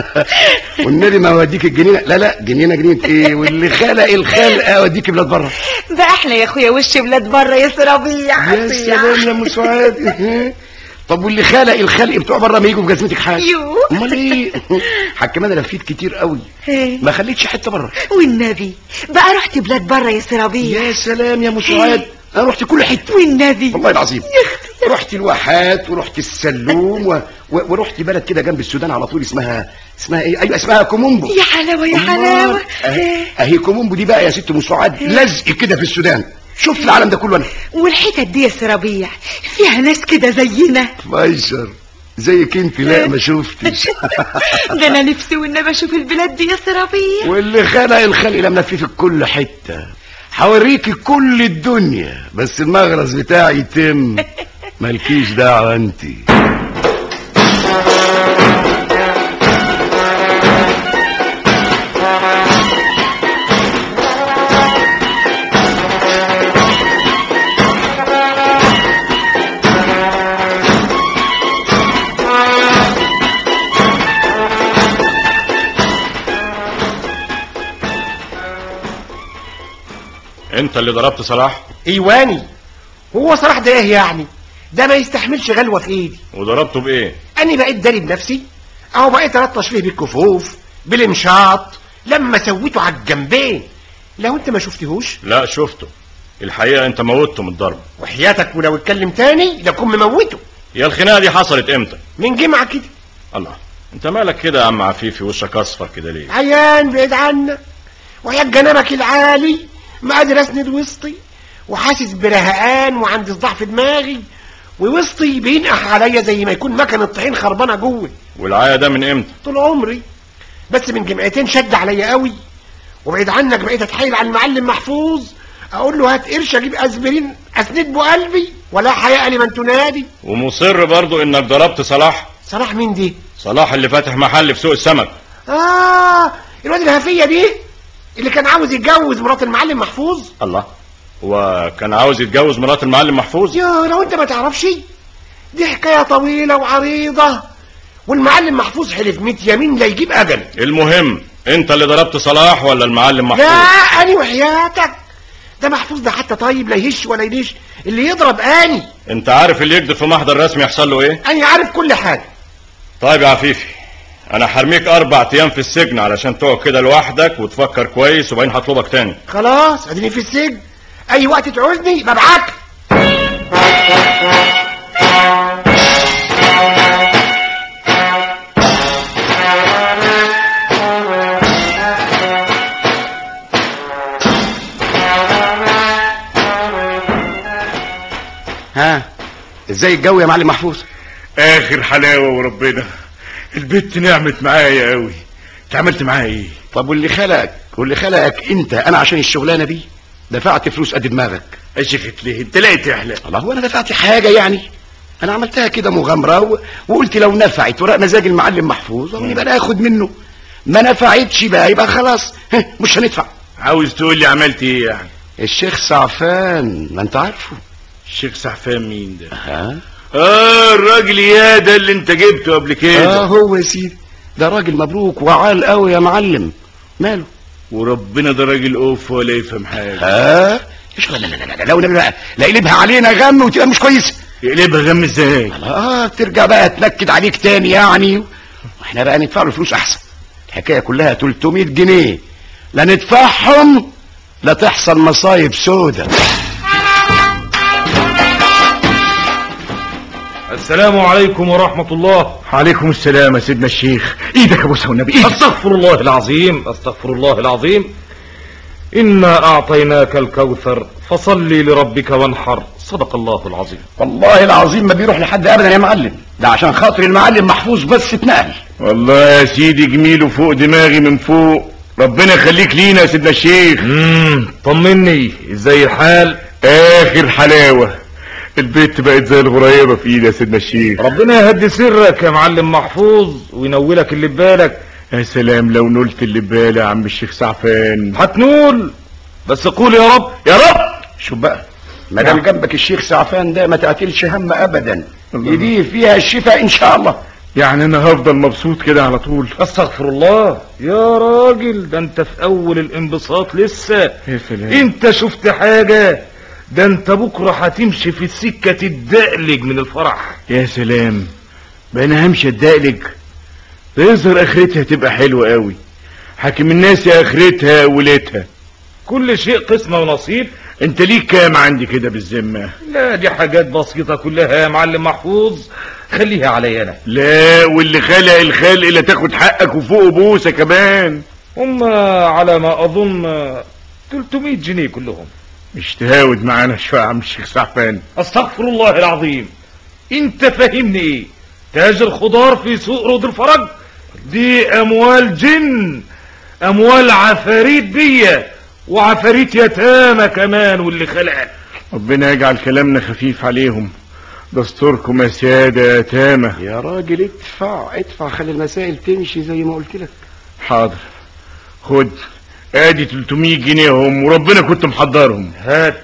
والنبي ما اوديك الجنينه لا لا جنينه جنينه ايه واللي خلق الخلق اوديك بلاد بره بقى احنا يا اخويا وش بلاد بره يا سرابيع يا سلام يا ام سعاد طب واللي خلق الخلق بتوع بره ما يجوا في جزمتك حاجه يو. امال ايه حكم انا لفيت كتير قوي إيه. ما خليتش حته بره والنبي بقى رحت بلاد بره يا سرابيع يا سلام يا ام سعاد انا رحت كل حته والنبي والله العظيم رحت الواحات ورحت السلوم و... و... ورحت بلد كده جنب السودان على طول اسمها اسمها ايه ايوه اسمها كومومبو يا حلاوه يا أمال. حلاوه اهي أهي كومومبو دي بقى يا ست ام سعاد لزق كده في السودان شفت العالم ده كله انا والحتت دي يا سرابيع فيها ناس كده زينا مايشر زيك انت لا ما شفتش ده انا نفسي والنبي اشوف البلاد دي يا سرابيع واللي خلق الخلق لما في في كل حته هوريكي كل الدنيا بس المغرز بتاعي يتم مالكيش دعوه انت انت اللي ضربت صلاح ايواني هو صلاح ده ايه يعني ده ما يستحملش غلوه في ايدي وضربته بايه اني بقيت داري بنفسي اهو بقيت الطش فيه بالكفوف بالمشاط لما سويته على الجنبين لو انت ما شفتهوش لا شفته الحقيقه انت موتته من الضرب وحياتك ولو اتكلم تاني لكون مموته هي الخناقه دي حصلت امتى من جمعه كده الله انت مالك كده يا عم عفيفي وشك اصفر كده ليه عيان بعيد عنك ويا جنبك العالي ما قادر اسند وسطي وحاسس برهقان وعندي صداع في دماغي ووسطي بينقح عليا زي ما يكون مكنه طحين خربانه جوه والعايه ده من امتى طول عمري بس من جمعتين شد عليا قوي وبعيد عنك بقيت اتحايل على المعلم محفوظ اقول له هات قرش اجيب اسبرين اسند بو قلبي ولا حياء لمن تنادي ومصر برضو انك ضربت صلاح صلاح مين دي صلاح اللي فاتح محل في سوق السمك اه الواد الهفيه دي اللي كان عاوز يتجوز مرات المعلم محفوظ الله هو كان عاوز يتجوز مرات المعلم محفوظ يا لو انت ما تعرفش دي حكايه طويله وعريضه والمعلم محفوظ حلف 100 يمين لا يجيب اجل المهم انت اللي ضربت صلاح ولا المعلم محفوظ لا اني وحياتك ده محفوظ ده حتى طيب لا يهش ولا يدش اللي يضرب اني انت عارف اللي يكذب في محضر رسمي يحصل له ايه اني عارف كل حاجه طيب يا عفيفي انا حرميك اربع ايام في السجن علشان تقعد كده لوحدك وتفكر كويس وبعدين هطلبك تاني خلاص اديني في السجن اي وقت تعوزني ببعت ها ازاي الجو يا معلم محفوظ اخر حلاوه وربنا البت نعمت معايا قوي انت عملت معايا ايه طب واللي خلقك واللي خلقك انت انا عشان الشغلانه دي دفعت فلوس قد دماغك اشخت ليه انت لا تحلم الله هو انا دفعت حاجه يعني انا عملتها كده مغامره و... وقلت لو نفعت وراء مزاج المعلم محفوظ يبقى ناخد منه ما نفعتش بقى يبقى خلاص ها، مش هندفع عاوز تقول لي عملت ايه يعني الشيخ سعفان ما انت عارفه الشيخ سعفان مين ده ها اه الراجل يا ده اللي انت جبته قبل كده اه هو يا سيدي ده راجل مبروك وعال قوي يا معلم ماله وربنا ده راجل اوف ولا يفهم حاجه ها ايش لا لا لا لا لا لا لا لا يقلبها علينا غم وتبقى مش كويسه يقلبها غم ازاي اه ترجع بقى تنكد عليك تاني يعني واحنا بقى ندفع له فلوس احسن الحكايه كلها 300 جنيه لا ندفعهم لا تحصل مصايب سودة السلام عليكم ورحمة الله عليكم السلام يا سيدنا الشيخ ايدك يا ابو والنبي ايدك استغفر الله العظيم استغفر الله العظيم إنا أعطيناك الكوثر فصل لربك وانحر صدق الله العظيم والله العظيم ما بيروح لحد ابدا يا معلم ده عشان خاطر المعلم محفوظ بس اتنقل والله يا سيدي جميل فوق دماغي من فوق ربنا يخليك لينا يا سيدنا الشيخ امم طمني ازاي الحال اخر حلاوه البيت بقت زي الغريبه في ايدي يا سيدنا الشيخ ربنا يهدي سرك يا معلم محفوظ وينولك اللي ببالك يا سلام لو نلت اللي ببالي يا عم الشيخ سعفان هتنول بس قول يا رب يا رب شوف بقى ما دام جنبك الشيخ سعفان ده ما تعتلش هم ابدا ايديه فيها الشفاء ان شاء الله يعني انا هفضل مبسوط كده على طول استغفر الله يا راجل ده انت في اول الانبساط لسه يا سلام انت شفت حاجة ده انت بكرة هتمشي في السكة تدقلج من الفرح يا سلام بقى انا همشي اتدقلج ده يظهر اخرتها تبقى حلوه قوي حاكم الناس يا اخرتها وليتها كل شيء قسمة ونصيب انت ليك كام عندي كده بالذمه لا دي حاجات بسيطة كلها يا معلم محفوظ خليها علي انا لا واللي خلق الخلق لا تاخد حقك وفوق بوسه كمان هم على ما اظن 300 جنيه كلهم مش تهاود معانا شويه يا عم الشيخ سعفان استغفر الله العظيم انت فاهمني ايه تاجر خضار في سوق رود الفرج دي اموال جن اموال عفاريت بيا وعفاريت يتامى كمان واللي خلقك ربنا يجعل كلامنا خفيف عليهم دستوركم يا سيادة يا تامة يا راجل ادفع ادفع خلي المسائل تمشي زي ما قلت لك حاضر خد ادي 300 جنيه هم وربنا كنت محضرهم هات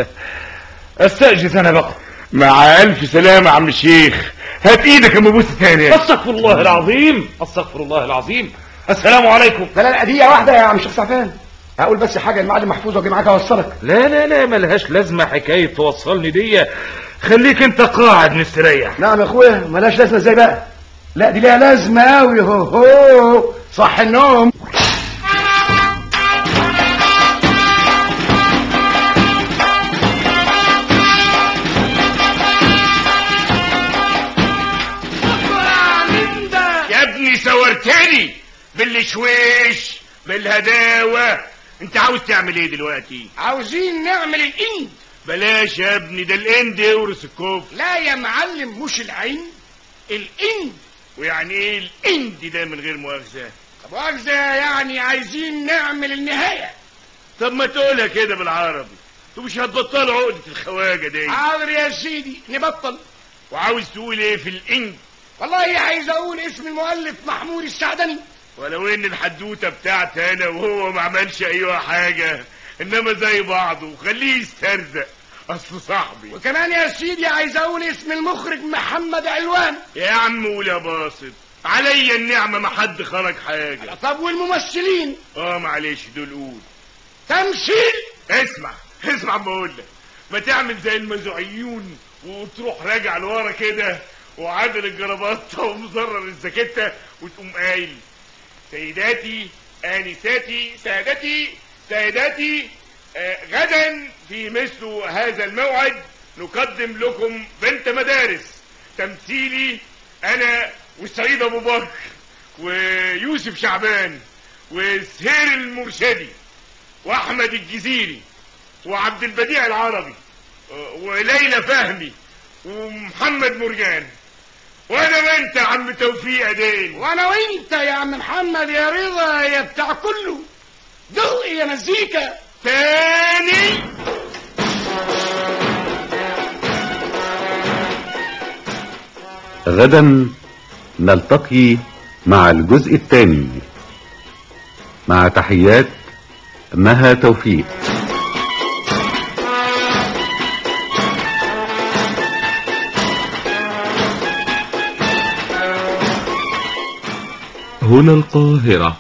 استأجز انا بقى مع الف سلامة يا عم الشيخ هات ايدك يا مبوس تاني استغفر الله العظيم استغفر الله العظيم السلام عليكم لا لا لا دقيقة واحدة يا عم الشيخ سعفان هقول بس حاجه المعلم محفوظ واجي معاك اوصلك لا لا لا ملهاش لازمة حكاية توصلني دي خليك انت قاعد مستريح نعم يا اخويا ملهاش لازمه ازاي بقى لا دي ليها لازمه قوي هو هو صح النوم يا ابني سورتني بالشويش بالهداوة انت عاوز تعمل ايه دلوقتي عاوزين نعمل الاند بلاش يا ابني ده الاند يورث الكفر لا يا معلم مش العين الاند ويعني ايه الاند ده من غير مؤاخذة طب مؤاخذة يعني عايزين نعمل النهاية طب ما تقولها كده بالعربي انتوا مش هتبطلوا عقدة الخواجة دي حاضر يا سيدي نبطل وعاوز تقول ايه في الاند والله عايز اقول اسم المؤلف محمود السعدني ولو ان الحدوته بتاعتي انا وهو ما عملش ايوه حاجه انما زي بعضه وخليه يسترزق اصل صاحبي وكمان يا سيدي عايز اقول اسم المخرج محمد علوان يا عم قول يا باسط عليا النعمه ما حد خرج حاجه طب والممثلين اه معلش دول قول تمثيل اسمع اسمع ما اقول لك ما تعمل زي المزوعيون وتروح راجع لورا كده وعادل الجرابطه ومزرر الزكته وتقوم قايل سيداتي آنساتي سادتي سادتي آه غدا في مثل هذا الموعد نقدم لكم بنت مدارس تمثيلي أنا وسعيد أبو بكر ويوسف شعبان وسهير المرشدي وأحمد الجزيري وعبد البديع العربي آه، وليلى فهمي ومحمد مرجان وانا وانت يا عم توفيق دين وانا وانت يا عم محمد يا رضا يا بتاع كله دق يا مزيكا تاني غدا نلتقي مع الجزء الثاني مع تحيات مها توفيق هنا القاهرة